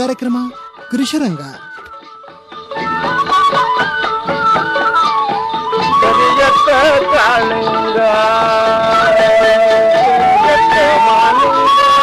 ಕಾರ್ಯಕ್ರಮ ಕೃಷಿರಂಗ ಕರಿಯತ್ತ ಕಾಳಿಂಗ ಕರಿಯತ್ತ ಮಾಲಿಂಗ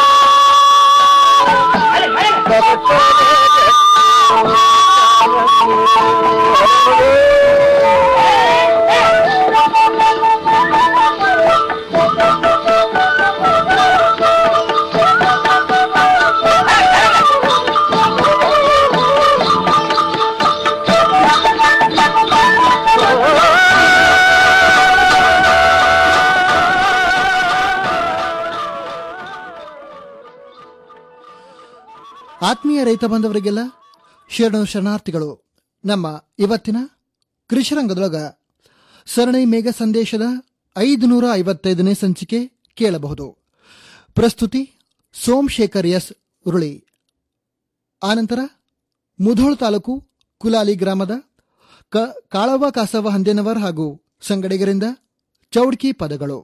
ಆತ್ಮೀಯ ರೈತ ಬಾಂಧವರಿಗೆಲ್ಲ ಶರಣು ಶರಣಾರ್ಥಿಗಳು ನಮ್ಮ ಇವತ್ತಿನ ಕೃಷಿರಂಗದೊಳಗ ಸರಣಿ ಮೇಘ ಸಂದೇಶದ ಐದುನೂರ ಐವತ್ತೈದನೇ ಸಂಚಿಕೆ ಕೇಳಬಹುದು ಪ್ರಸ್ತುತಿ ಸೋಮಶೇಖರ್ ಎಸ್ ಉರುಳಿ ಆನಂತರ ಮುಧೋಳ ತಾಲೂಕು ಕುಲಾಲಿ ಗ್ರಾಮದ ಕ ಕಾಳವ ಕಾಸವ ಹಂದೇನವರ್ ಹಾಗೂ ಸಂಗಡಿಗರಿಂದ ಚೌಡ್ಕಿ ಪದಗಳು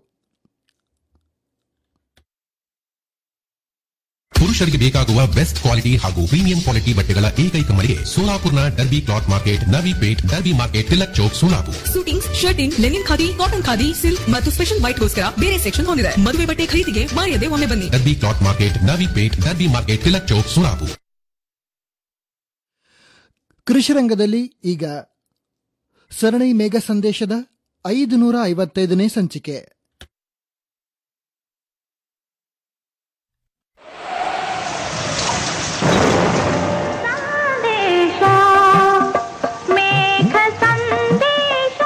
ಪುರುಷರಿಗೆ ಬೇಕಾಗುವ ಬೆಸ್ಟ್ ಕ್ವಾಲಿಟಿ ಹಾಗೂ ಪ್ರೀಮಿಯಂ ಕ್ವಾಲಿಟಿ ಬಟ್ಟೆಗಳ ಏಕೈಕ ಮಳಿಗೆ ಸೋಲಾಪುರ್ನ Derby cloth market Navi Peth Derby market Tilak Chowk Solapur suitings shirting linen khadi cotton khadi silk ಮತ್ತು ಸ್ಪೆಷಲ್ ವೈಟ್ಗೋಸ್ಕರ ಬೇರೆ ಸೆಕ್ಷನ್ ಹೊಂದಿದೆ ಮದುವೆ ಬಟ್ಟೆ ಖರೀದಿಗೆ ಮಾಯದೆ ಒಮ್ಮೆ ಬನ್ನಿ Derby cloth market Navi Peth Derby market Tilak Chowk Solapur ಕೃಷಿರಂಗದಲ್ಲಿ ಈಗ ಸರಣಿ ಮೇಘ ಸಂದೇಶದ ಐದುನೂರ ಐವತ್ತೈದನೇ ಸಂಚಿಕೆ ಸಂದೇಶ ಮೇಘ ಸಂದೇಶ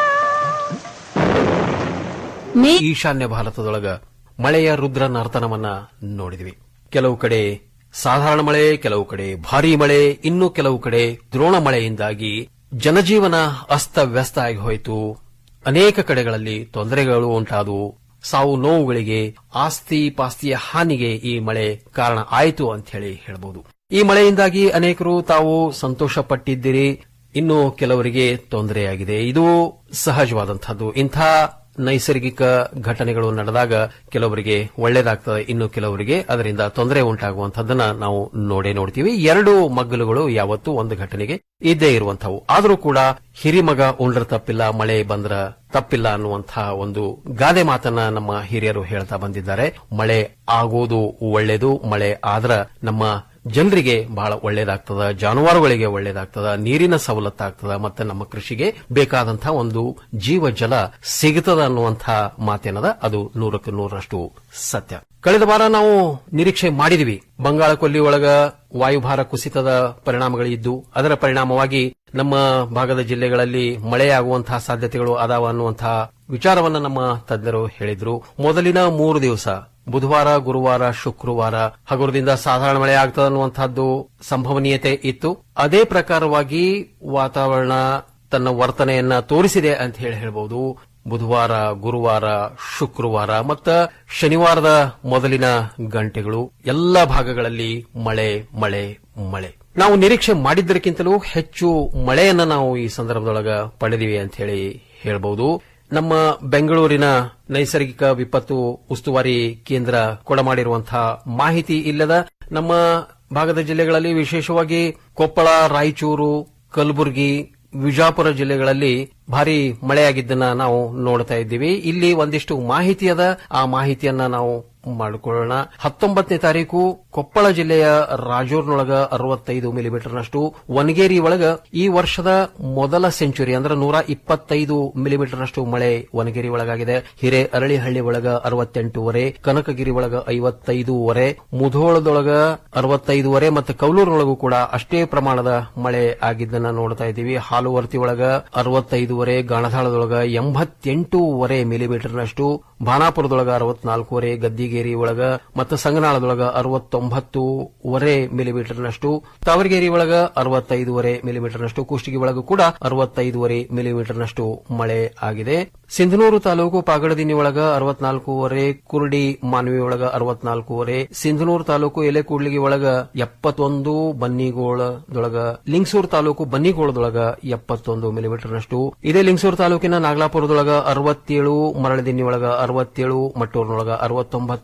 ಈಶಾನ್ಯ ಭಾರತದೊಳಗ ಮಳೆಯ ರುದ್ರ ನರ್ತನವನ್ನ ನೋಡಿದ್ವಿ ಕೆಲವು ಕಡೆ ಸಾಧಾರಣ ಮಳೆ ಕೆಲವು ಕಡೆ ಭಾರೀ ಮಳೆ ಇನ್ನು ಕೆಲವು ಕಡೆ ದ್ರೋಣ ಮಳೆಯಿಂದಾಗಿ ಜನಜೀವನ ಅಸ್ತವ್ಯಸ್ತ ಆಗಿ ಹೋಯಿತು ಅನೇಕ ಕಡೆಗಳಲ್ಲಿ ತೊಂದರೆಗಳು ಉಂಟಾದವು ಸಾವು ನೋವುಗಳಿಗೆ ಆಸ್ತಿ ಪಾಸ್ತಿಯ ಹಾನಿಗೆ ಈ ಮಳೆ ಕಾರಣ ಆಯಿತು ಅಂತ ಹೇಳಿ ಹೇಳಬಹುದು ಈ ಮಳೆಯಿಂದಾಗಿ ಅನೇಕರು ತಾವು ಸಂತೋಷ ಪಟ್ಟಿದ್ದೀರಿ ಇನ್ನು ಕೆಲವರಿಗೆ ತೊಂದರೆಯಾಗಿದೆ ಇದು ಸಹಜವಾದಂತಹದ್ದು ಇಂಥ ನೈಸರ್ಗಿಕ ಘಟನೆಗಳು ನಡೆದಾಗ ಕೆಲವರಿಗೆ ಒಳ್ಳೇದಾಗ್ತದೆ ಇನ್ನು ಕೆಲವರಿಗೆ ಅದರಿಂದ ತೊಂದರೆ ಉಂಟಾಗುವಂತಹದ್ದನ್ನ ನಾವು ನೋಡೇ ನೋಡ್ತೀವಿ ಎರಡು ಮಗ್ಗಲುಗಳು ಯಾವತ್ತೂ ಒಂದು ಘಟನೆಗೆ ಇದ್ದೇ ಇರುವಂತವು ಆದರೂ ಕೂಡ ಹಿರಿಮಗ ಉಂಡ್ರ ತಪ್ಪಿಲ್ಲ ಮಳೆ ಬಂದ್ರ ತಪ್ಪಿಲ್ಲ ಅನ್ನುವಂತಹ ಒಂದು ಗಾದೆ ಮಾತನ್ನ ನಮ್ಮ ಹಿರಿಯರು ಹೇಳ್ತಾ ಬಂದಿದ್ದಾರೆ ಮಳೆ ಆಗೋದು ಒಳ್ಳೇದು ಮಳೆ ಆದ್ರ ನಮ್ಮ ಜನರಿಗೆ ಬಹಳ ಒಳ್ಳೇದಾಗ್ತದ ಜಾನುವಾರುಗಳಿಗೆ ಒಳ್ಳೇದಾಗ್ತದ ನೀರಿನ ಸವಲತ್ತಾಗ್ತದ ಮತ್ತೆ ನಮ್ಮ ಕೃಷಿಗೆ ಬೇಕಾದಂತಹ ಒಂದು ಜೀವ ಜಲ ಸಿಗುತ್ತದ ಅನ್ನುವಂತಹ ಮಾತೇನದ ಅದು ನೂರಕ್ಕೆ ನೂರರಷ್ಟು ಸತ್ಯ ಕಳೆದ ವಾರ ನಾವು ನಿರೀಕ್ಷೆ ಮಾಡಿದಿವಿ ಬಂಗಾಳ ಕೊಲ್ಲಿ ಒಳಗ ವಾಯುಭಾರ ಕುಸಿತದ ಪರಿಣಾಮಗಳಿದ್ದು ಅದರ ಪರಿಣಾಮವಾಗಿ ನಮ್ಮ ಭಾಗದ ಜಿಲ್ಲೆಗಳಲ್ಲಿ ಮಳೆಯಾಗುವಂತಹ ಸಾಧ್ಯತೆಗಳು ಅದಾವ ಅನ್ನುವಂತಹ ವಿಚಾರವನ್ನ ನಮ್ಮ ತಜ್ಞರು ಹೇಳಿದ್ರು ಮೊದಲಿನ ಮೂರು ದಿವಸ ಬುಧವಾರ ಗುರುವಾರ ಶುಕ್ರವಾರ ಹಗುರದಿಂದ ಸಾಧಾರಣ ಮಳೆ ಆಗ್ತದೆ ಅನ್ನುವಂತಹದ್ದು ಸಂಭವನೀಯತೆ ಇತ್ತು ಅದೇ ಪ್ರಕಾರವಾಗಿ ವಾತಾವರಣ ತನ್ನ ವರ್ತನೆಯನ್ನ ತೋರಿಸಿದೆ ಅಂತ ಹೇಳಿ ಹೇಳಬಹುದು ಬುಧವಾರ ಗುರುವಾರ ಶುಕ್ರವಾರ ಮತ್ತ ಶನಿವಾರದ ಮೊದಲಿನ ಗಂಟೆಗಳು ಎಲ್ಲ ಭಾಗಗಳಲ್ಲಿ ಮಳೆ ಮಳೆ ಮಳೆ ನಾವು ನಿರೀಕ್ಷೆ ಮಾಡಿದ್ದಕ್ಕಿಂತಲೂ ಹೆಚ್ಚು ಮಳೆಯನ್ನ ನಾವು ಈ ಸಂದರ್ಭದೊಳಗ ಪಡೆದಿವಿ ಅಂತ ಹೇಳಿ ಹೇಳಬಹುದು ನಮ್ಮ ಬೆಂಗಳೂರಿನ ನೈಸರ್ಗಿಕ ವಿಪತ್ತು ಉಸ್ತುವಾರಿ ಕೇಂದ್ರ ಕೊಡಮಾಡಿರುವಂತಹ ಮಾಹಿತಿ ಇಲ್ಲದ ನಮ್ಮ ಭಾಗದ ಜಿಲ್ಲೆಗಳಲ್ಲಿ ವಿಶೇಷವಾಗಿ ಕೊಪ್ಪಳ ರಾಯಚೂರು ಕಲಬುರಗಿ ವಿಜಾಪುರ ಜಿಲ್ಲೆಗಳಲ್ಲಿ ಭಾರಿ ಮಳೆಯಾಗಿದ್ದನ್ನ ನಾವು ನೋಡ್ತಾ ಇದ್ದೀವಿ ಇಲ್ಲಿ ಒಂದಿಷ್ಟು ಮಾಹಿತಿ ಅದ ಆ ಮಾಹಿತಿಯನ್ನ ನಾವು ಮಾಡಿಕೊಳ್ಳೋಣ ಹತ್ತೊಂಬತ್ತನೇ ತಾರೀಕು ಕೊಪ್ಪಳ ಜಿಲ್ಲೆಯ ರಾಜೂರ್ನೊಳಗ ಅರವತ್ತೈದು ಮಿಲಿಮೀಟರ್ನಷ್ಟು ವನಗೇರಿ ಒಳಗ ಈ ವರ್ಷದ ಮೊದಲ ಸೆಂಚುರಿ ಅಂದ್ರೆ ನೂರ ಇಪ್ಪತ್ತೈದು ಮಿಲಿಮೀಟರ್ನಷ್ಟು ಮಳೆ ವನಗೇರಿ ಒಳಗಾಗಿದೆ ಹಿರೇ ಅರಳಿಹಳ್ಳಿ ಒಳಗ ಅರವತ್ತೆಂಟೂವರೆ ಕನಕಗಿರಿ ಒಳಗ ಐವತ್ತೈದೂವರೆ ಮುಧೋಳದೊಳಗ ಅರವತ್ತೈದೂವರೆ ಮತ್ತು ಕೌಲೂರಿನೊಳಗೂ ಕೂಡ ಅಷ್ಟೇ ಪ್ರಮಾಣದ ಮಳೆ ಆಗಿದ್ದನ್ನ ನೋಡ್ತಾ ಇದ್ದೀವಿ ಹಾಲುವರ್ತಿ ಒಳಗ ಅರವತ್ತೈದೂವರೆ ಗಾಣದಾಳದೊಳಗ ಎಂಬತ್ತೆಂಟೂವರೆ ಮಿಲಿಮೀಟರ್ನಷ್ಟು ಭಾನಾಪುರದೊಳಗ ಅರವತ್ನಾಲ್ಕೂವರೆ ಗದ್ದಿಗೇರಿ ಒಳಗ ಮತ್ತು ಸಂಗನಾಳದೊಳಗ ಅರವತ್ತೊಂಬತ್ತೂವರೆ ಮಿಲಿಮೀಟರ್ನಷ್ಟು ತಾವರಗೇರಿ ಒಳಗ ಅರವತ್ತೈದೂವರೆ ಮಿಲಿಮೀಟರ್ನಷ್ಟು ಕುಷ್ಟಗಿ ಒಳಗೂ ಕೂಡ ಅರವತ್ತೈದೂವರೆ ಮಿಲಿಮೀಟರ್ನಷ್ಟು ಮಳೆ ಆಗಿದೆ ಸಿಂಧನೂರು ತಾಲೂಕು ಪಾಗಡದಿನಿ ಒಳಗ ಅರವತ್ನಾಲ್ಕೂವರೆ ಕುರುಡಿ ಮಾನವಿ ಒಳಗ ಅರವತ್ನಾಲ್ಕೂವರೆ ಸಿಂಧನೂರು ತಾಲೂಕು ಎಲೆಕೂಡ್ಲಿಗಿ ಒಳಗ ಎಪ್ಪತ್ತೊಂದು ಬನ್ನಿಗೋಳದೊಳಗ ಲಿಂಗಸೂರು ತಾಲೂಕು ಬನ್ನಿಗೋಳದೊಳಗ ಎಪ್ಪತ್ತೊಂದು ಮಿಲಿಮೀಟರ್ನಷ್ಟು ಇದೇ ಲಿಂಗಸೂರು ತಾಲೂಕಿನ ನಾಗಲಾಪುರದೊಳಗ ಅರವತ್ತೇಳು ಮರಳದಿನ್ನಿ ಒಳಗ ಅರವತ್ತೇಳು ಮಟ್ಟೂರಿನೊಳಗ ಅರವತ್ತೊಂಬತ್ತು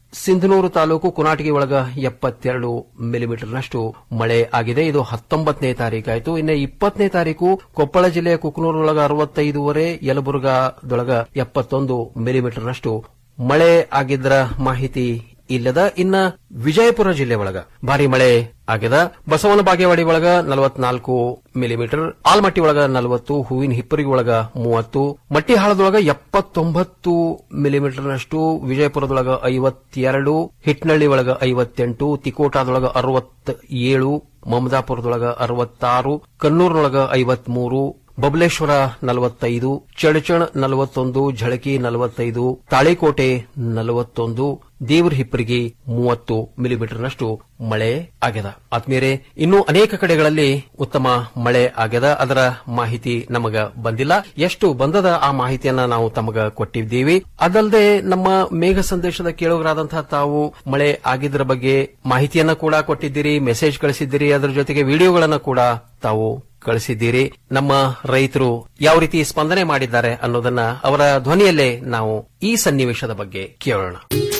ಸಿಂಧನೂರು ತಾಲೂಕು ಕುನಾಟಗಿ ಒಳಗ ಎಪ್ಪತ್ತೆರಡು ಮಿಲಿಮೀಟರ್ನಷ್ಟು ಮಳೆ ಆಗಿದೆ ಇದು ಹತ್ತೊಂಬತ್ತನೇ ತಾರೀಕಾಯಿತು ಇನ್ನು ಇಪ್ಪತ್ತನೇ ತಾರೀಕು ಕೊಪ್ಪಳ ಜಿಲ್ಲೆಯ ಕುಕನೂರು ಒಳಗ ಅರವತ್ತೈದೂವರೆ ಯಲಬುರ್ಗಾದೊಳಗ ಎಪ್ಪತ್ತೊಂದು ಮಿಲಿಮೀಟರ್ನಷ್ಟು ಮಳೆ ಆಗಿದ್ದರ ಮಾಹಿತಿ ಇಲ್ಲದ ಇನ್ನ ವಿಜಯಪುರ ಜಿಲ್ಲೆ ಒಳಗ ಭಾರಿ ಮಳೆ ಆಗ್ಯದ ಬಸವನ ಬಾಗೇವಾಡಿ ಒಳಗ ನಲವತ್ನಾಲ್ಕು ಮಿಲಿಮೀಟರ್ ಆಲ್ಮಟ್ಟಿ ಒಳಗ ನಲವತ್ತು ಹೂವಿನ ಹಿಪ್ಪರಿಗೆ ಒಳಗ ಮೂವತ್ತು ಮಟ್ಟಿಹಾಳದೊಳಗ ಎಪ್ಪತ್ತೊಂಬತ್ತು ಮಿಲಿಮೀಟರ್ನಷ್ಟು ವಿಜಯಪುರದೊಳಗ ಐವತ್ತೆರಡು ಹಿಟ್ನಳ್ಳಿ ಒಳಗ ಐವತ್ತೆಂಟು ತಿಕೋಟಾದೊಳಗ ಅರವತ್ತ ಏಳು ಮಮದಾಪುರದೊಳಗ ಅರವತ್ತಾರು ಕನ್ನೂರಿನೊಳಗ ಐವತ್ಮೂರು ಬಬಲೇಶ್ವರ ನಲವತ್ತೈದು ಚಡಚಣ್ ನಲವತ್ತೊಂದು ಝಳಕಿ ನಲವತ್ತೈದು ತಾಳಿಕೋಟೆ ನಲವತ್ತೊಂದು ದೇವ್ರ ಹಿಪ್ಪರಿಗೆ ಮೂವತ್ತು ಮಿಲಿಮೀಟರ್ನಷ್ಟು ಮಳೆ ಆಗ್ಯದ ಆತ್ಮೀಯರೇ ಇನ್ನೂ ಅನೇಕ ಕಡೆಗಳಲ್ಲಿ ಉತ್ತಮ ಮಳೆ ಆಗ್ಯದ ಅದರ ಮಾಹಿತಿ ನಮಗ ಬಂದಿಲ್ಲ ಎಷ್ಟು ಬಂದದ ಆ ಮಾಹಿತಿಯನ್ನ ನಾವು ತಮಗ ಕೊಟ್ಟಿದ್ದೀವಿ ಅದಲ್ಲದೆ ನಮ್ಮ ಮೇಘ ಸಂದೇಶದ ಕೇಳುಗರಾದಂತಹ ತಾವು ಮಳೆ ಆಗಿದ್ದರ ಬಗ್ಗೆ ಮಾಹಿತಿಯನ್ನ ಕೂಡ ಕೊಟ್ಟಿದ್ದೀರಿ ಮೆಸೇಜ್ ಕಳಿಸಿದ್ದೀರಿ ಅದರ ಜೊತೆಗೆ ವಿಡಿಯೋಗಳನ್ನ ಕೂಡ ತಾವು ಕಳಿಸಿದ್ದೀರಿ ನಮ್ಮ ರೈತರು ಯಾವ ರೀತಿ ಸ್ಪಂದನೆ ಮಾಡಿದ್ದಾರೆ ಅನ್ನೋದನ್ನ ಅವರ ಧ್ವನಿಯಲ್ಲೇ ನಾವು ಈ ಸನ್ನಿವೇಶದ ಬಗ್ಗೆ ಕೇಳೋಣ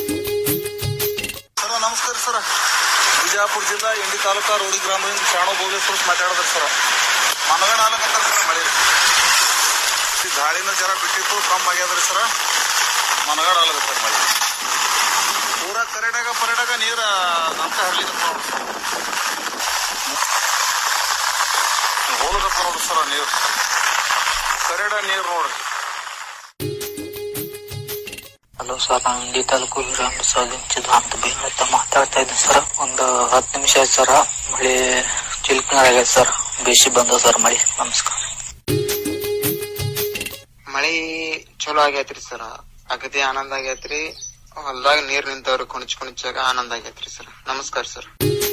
ಸರ್ ನಮಸ್ಕಾರ ಸರ್ ಬಿಜಾಪುರ ಜಿಲ್ಲಾ ಇಂಡಿ ತಾಲೂಕಾ ರೋಡಿ ಗ್ರಾಮದಿಂದ ಶಾಣು ಭೋಗೇಶ್ವರ ಮಾತಾಡಿದ್ರು ಸರ್ ಮನಗಡ ಆಗ್ಲಕತ್ತಾರ ಸರ್ ಮಳೆ ಈ ಗಾಳಿನ ಜರ ಬಿಟ್ಟಿತ್ತು ಕಮ್ಮಿ ಆಗ್ಯದ್ರಿ ಸರ್ ಮನಗಡ ಆಗ್ಲಕತ್ತಾರ ಮಳೆ ಪೂರಾ ಕರೆಡಾಗ ಪರೆಡಾಗ ನೀರ ನಂತ ಹರ್ಲಿಕತ್ತ ನೋಡ್ರಿ ಹೋಲಕತ್ತ ನೋಡ್ರಿ ಸರ್ ನೀರು ಕರೆಡ ನೀರು ನೋಡ್ರಿ ಹಲೋ ಸರ್ ನಾನು ಇಂಡಿ ತಾಲೂಕು ಗ್ರಾಮ ಸಿದ್ಧಾಂತ ಬೇಗ ಅಂತ ಮಾತಾಡ್ತಾ ಇದ್ದೀನಿ ಸರ್ ಒಂದು ಹತ್ತು ನಿಮಿಷ ಆಯ್ತು ಸರ್ ಮಳೆ ಚಿಲ್ಕನಾರ ಆಗೈತೆ ಸರ್ ಬೇಸಿ ಬಂದ ಸರ್ ಮಳೆ ನಮಸ್ಕಾರ ಮಳಿ ಚಲೋ ಆಗೈತ್ರಿ ಸರ್ ಅಗದಿ ಆನಂದ ಆಗೈತ್ರಿ ಹೊಲ್ದಾಗ ನೀರ್ ನಿಂತವ್ರಿ ಕುಣಿಚ್ ಕುಣಿಚಾಗ ಆನಂದ ಆಗೈತ್ರಿ ಸರ್ ನಮಸ್ಕಾರ ಸರ್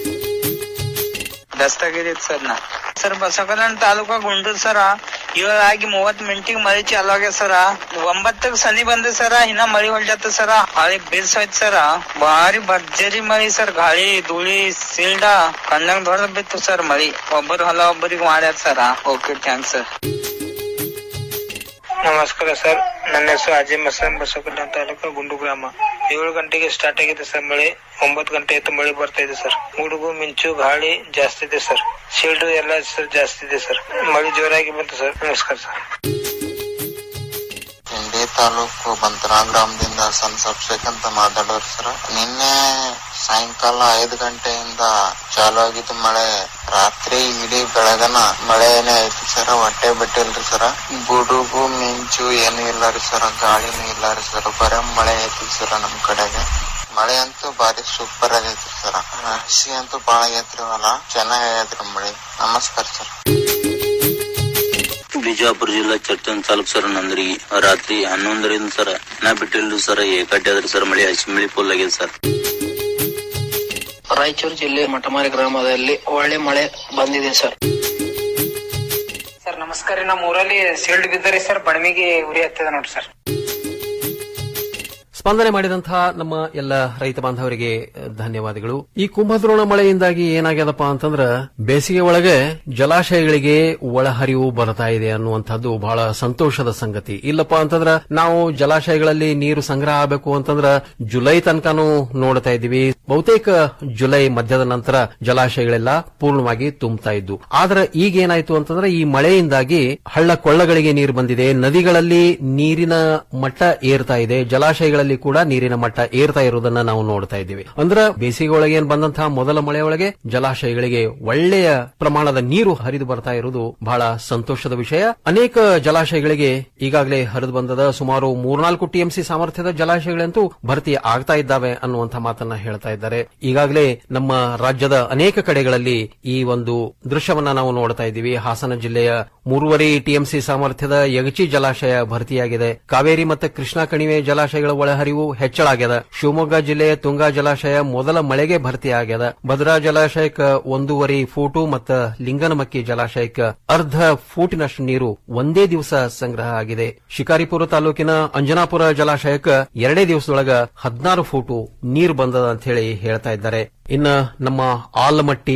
ದಸ್ತಗಿರಿ ಸರ್ ನಾ ಸರ್ ಬಸವಕಲ್ಯಾಣ ತಾಲೂಕಾ ಗುಂಡೂರ್ ಸರ ಏಳಾಗಿ ಮೂವತ್ ಮಿನಿಟಿಗೆ ಮಳಿ ಚಾಲು ಆಗ್ಯದ ಸರ ಒಂಬತ್ತಕ್ ಸನಿ ಬಂದ ಸರ ಇನ್ನ ಮಳಿ ಹೊಲ್ಜತ್ತ ಸರ ಹಾಳಿ ಬಿರ್ಸೋಯ್ತ್ ಸರ ಭಾರಿ ಭರ್ಜರಿ ಮಳಿ ಸರ್ ಗಾಳಿ ಧೂಳಿ ಸಿಲ್ಡ ಕಣ್ಣಂಗ್ ದೊಡ್ಡ ಬಿತ್ತು ಸರ್ ಮಳಿ ಒಬ್ಬರು ಹೊಲ ಒಬ್ಬರಿಗೆ ಮಾಡ್ಯಾರ ಸರ ಓಕೆ ಥ್ಯಾಂಕ್ಸ್ ಸರ್ ನಮಸ್ಕಾರ ಸರ್ ನನ್ನ ಹೆಸರು ಅಜಯ್ ಮಸನ್ ಬಸವಕಲ್ಯಾಣ ತಾಲೂಕು ಗುಂಡು ಗ್ರಾಮ ಏಳು ಗಂಟೆಗೆ ಸ್ಟಾರ್ಟ್ ಆಗಿದೆ ಸರ್ ಮಳೆ ಒಂಬತ್ತು ಗಂಟೆ ಆಯ್ತು ಮಳೆ ಬರ್ತಾ ಇದೆ ಸರ್ ಗುಡುಗು ಮಿಂಚು ಗಾಳಿ ಜಾಸ್ತಿ ಇದೆ ಸರ್ ಶೀಲ್ಡ್ ಎಲ್ಲ ಸರ್ ಜಾಸ್ತಿ ಇದೆ ಸರ್ ಮಳೆ ಜೋರಾಗಿ ಬಂತು ಸರ್ ನಮಸ್ಕಾರ ಸರ್ ಇಂಡಿ ತಾಲೂಕು ಬಂತರಾ ಗ್ರಾಮದಿಂದ ಸನ್ಸ್ ಅಭಿಷೇಕ್ ಅಂತ ಮಾತಾಡೋರು ಸರ್ ನಿನ್ನೆ ಸಾಯಂಕಾಲ ಐದು ಗಂಟೆಯಿಂದ ಚಾಲು ಆಗಿದ್ದು ಮಳೆ ರಾತ್ರಿ ಇಡೀ ಬೆಳಗನ ಮಳೆನೇ ಐತಿ ಸರ್ ಹೊಟ್ಟೆ ಬಿಟ್ಟಿಲ್ರಿ ಸರ್ ಗುಡುಗು ಮಿಂಚು ಏನು ಇಲ್ಲ ರೀ ಸರ್ ಗಾಳಿನೂ ಇಲ್ಲ ರೀ ಸರ್ ಬರೇ ಮಳೆ ಐತಿ ಸರ್ ನಮ್ ಕಡೆಗೆ ಮಳೆ ಅಂತೂ ಬಾರಿ ಸೂಪರ್ ಆಗೈತ್ರಿ ಸರ್ ಹಸಿ ಅಂತೂ ಬಾಳ ಆಗೈತ್ರಿ ಹೊಲ ಚೆನ್ನಾಗ್ ಆಗೈತ್ರಿ ಮಳೆ ನಮಸ್ಕಾರ ಸರ್ ಬಿಜಾಪುರ ಜಿಲ್ಲಾ ಚರ್ಚನ್ ತಾಲೂಕ್ ಸರ್ ನಂದ್ರಿ ರಾತ್ರಿ ಹನ್ನೊಂದರಿಂದ ಸರ್ ನಾ ಬಿಟ್ಟಿಲ್ರಿ ಸರ್ ಏಕಟ್ಟಿ ಆದ್ರಿ ಸರ್ ಮಳೆ ಹಸಿಮಳಿ ಫುಲ್ ಆಗಿದೆ ಸರ್ ರಾಯಚೂರು ಜಿಲ್ಲೆ ಮಠಮಾರಿ ಗ್ರಾಮದಲ್ಲಿ ಒಳ್ಳೆ ಮಳೆ ಬಂದಿದೆ ಸರ್ ಸರ್ ನಮಸ್ಕಾರ ರೀ ನಮ್ಮ ಊರಲ್ಲಿ ಶೀಲ್ಡ್ ಬಿದ್ದರಿ ಸರ್ ಬಡಮಿಗೆ ಉರಿ ಹತ್ತದ ನೋಡ್ರಿ ಸರ್ ಸ್ಪಂದನೆ ಮಾಡಿದಂತಹ ನಮ್ಮ ಎಲ್ಲ ರೈತ ಬಾಂಧವರಿಗೆ ಧನ್ಯವಾದಗಳು ಈ ಕುಂಭದ್ರೋಣ ಮಳೆಯಿಂದಾಗಿ ಏನಾಗ್ಯದಪ್ಪ ಅಂತಂದ್ರ ಬೇಸಿಗೆ ಒಳಗೆ ಜಲಾಶಯಗಳಿಗೆ ಒಳಹರಿವು ಬರ್ತಾ ಇದೆ ಅನ್ನುವಂಥದ್ದು ಬಹಳ ಸಂತೋಷದ ಸಂಗತಿ ಇಲ್ಲಪ್ಪ ಅಂತಂದ್ರ ನಾವು ಜಲಾಶಯಗಳಲ್ಲಿ ನೀರು ಸಂಗ್ರಹ ಆಗಬೇಕು ಅಂತಂದ್ರ ಜುಲೈ ತನಕನೂ ನೋಡ್ತಾ ಇದ್ದೀವಿ ಬಹುತೇಕ ಜುಲೈ ಮಧ್ಯದ ನಂತರ ಜಲಾಶಯಗಳೆಲ್ಲ ಪೂರ್ಣವಾಗಿ ತುಂಬುತ್ತಾ ಇದ್ವು ಆದ್ರೆ ಈಗ ಏನಾಯ್ತು ಅಂತಂದ್ರೆ ಈ ಮಳೆಯಿಂದಾಗಿ ಹಳ್ಳ ಕೊಳ್ಳಗಳಿಗೆ ನೀರು ಬಂದಿದೆ ನದಿಗಳಲ್ಲಿ ನೀರಿನ ಮಟ್ಟ ಏರ್ತಾ ಇದೆ ಜಲಾಶಯಗಳಲ್ಲಿ ಕೂಡ ನೀರಿನ ಮಟ್ಟ ಏರ್ತಾ ಇರುವುದನ್ನ ನಾವು ನೋಡ್ತಾ ಇದ್ದೀವಿ ಅಂದ್ರೆ ಬೇಸಿಗೆ ಒಳಗೆ ಏನ್ ಬಂದಂತಹ ಮೊದಲ ಮಳೆ ಒಳಗೆ ಜಲಾಶಯಗಳಿಗೆ ಒಳ್ಳೆಯ ಪ್ರಮಾಣದ ನೀರು ಹರಿದು ಬರ್ತಾ ಇರುವುದು ಬಹಳ ಸಂತೋಷದ ವಿಷಯ ಅನೇಕ ಜಲಾಶಯಗಳಿಗೆ ಈಗಾಗಲೇ ಹರಿದು ಬಂದದ ಸುಮಾರು ಮೂರ್ನಾಲ್ಕು ಟಿಎಂಸಿ ಸಾಮರ್ಥ್ಯದ ಜಲಾಶಯಗಳಂತೂ ಭರ್ತಿ ಆಗ್ತಾ ಇದ್ದಾವೆ ಅನ್ನುವಂಥ ಮಾತನ್ನ ಹೇಳ್ತಾ ಇದ್ದಾರೆ ಈಗಾಗಲೇ ನಮ್ಮ ರಾಜ್ಯದ ಅನೇಕ ಕಡೆಗಳಲ್ಲಿ ಈ ಒಂದು ದೃಶ್ಯವನ್ನ ನಾವು ನೋಡ್ತಾ ಇದ್ದೀವಿ ಹಾಸನ ಜಿಲ್ಲೆಯ ಮೂರುವರೆ ಟಿಎಂಸಿ ಸಾಮರ್ಥ್ಯದ ಯಗಚಿ ಜಲಾಶಯ ಭರ್ತಿಯಾಗಿದೆ ಕಾವೇರಿ ಮತ್ತು ಕೃಷ್ಣಾ ಕಣಿವೆ ಜಲಾಶಯಗಳ ಒಳಹರಿವು ಹೆಚ್ಚಳ ಆಗ್ಯದ ಶಿವಮೊಗ್ಗ ಜಿಲ್ಲೆಯ ತುಂಗಾ ಜಲಾಶಯ ಮೊದಲ ಮಳೆಗೆ ಭರ್ತಿಯಾಗ್ಯದ ಭದ್ರಾ ಜಲಾಶಯಕ್ಕೆ ಒಂದೂವರೆ ಫೂಟು ಮತ್ತು ಲಿಂಗನಮಕ್ಕಿ ಜಲಾಶಯಕ್ಕೆ ಅರ್ಧ ಫೂಟಿನಷ್ಟು ನೀರು ಒಂದೇ ದಿವಸ ಸಂಗ್ರಹ ಆಗಿದೆ ಶಿಕಾರಿಪುರ ತಾಲೂಕಿನ ಅಂಜನಾಪುರ ಜಲಾಶಯಕ್ಕೆ ಎರಡೇ ದಿವಸದೊಳಗ ಹದಿನಾರು ಫೂಟು ನೀರು ಬಂದದ ಅಂತ ಹೇಳಿ ಹೇಳ್ತಾ ಇದ್ದಾರೆ ಇನ್ನ ನಮ್ಮ ಆಲಮಟ್ಟಿ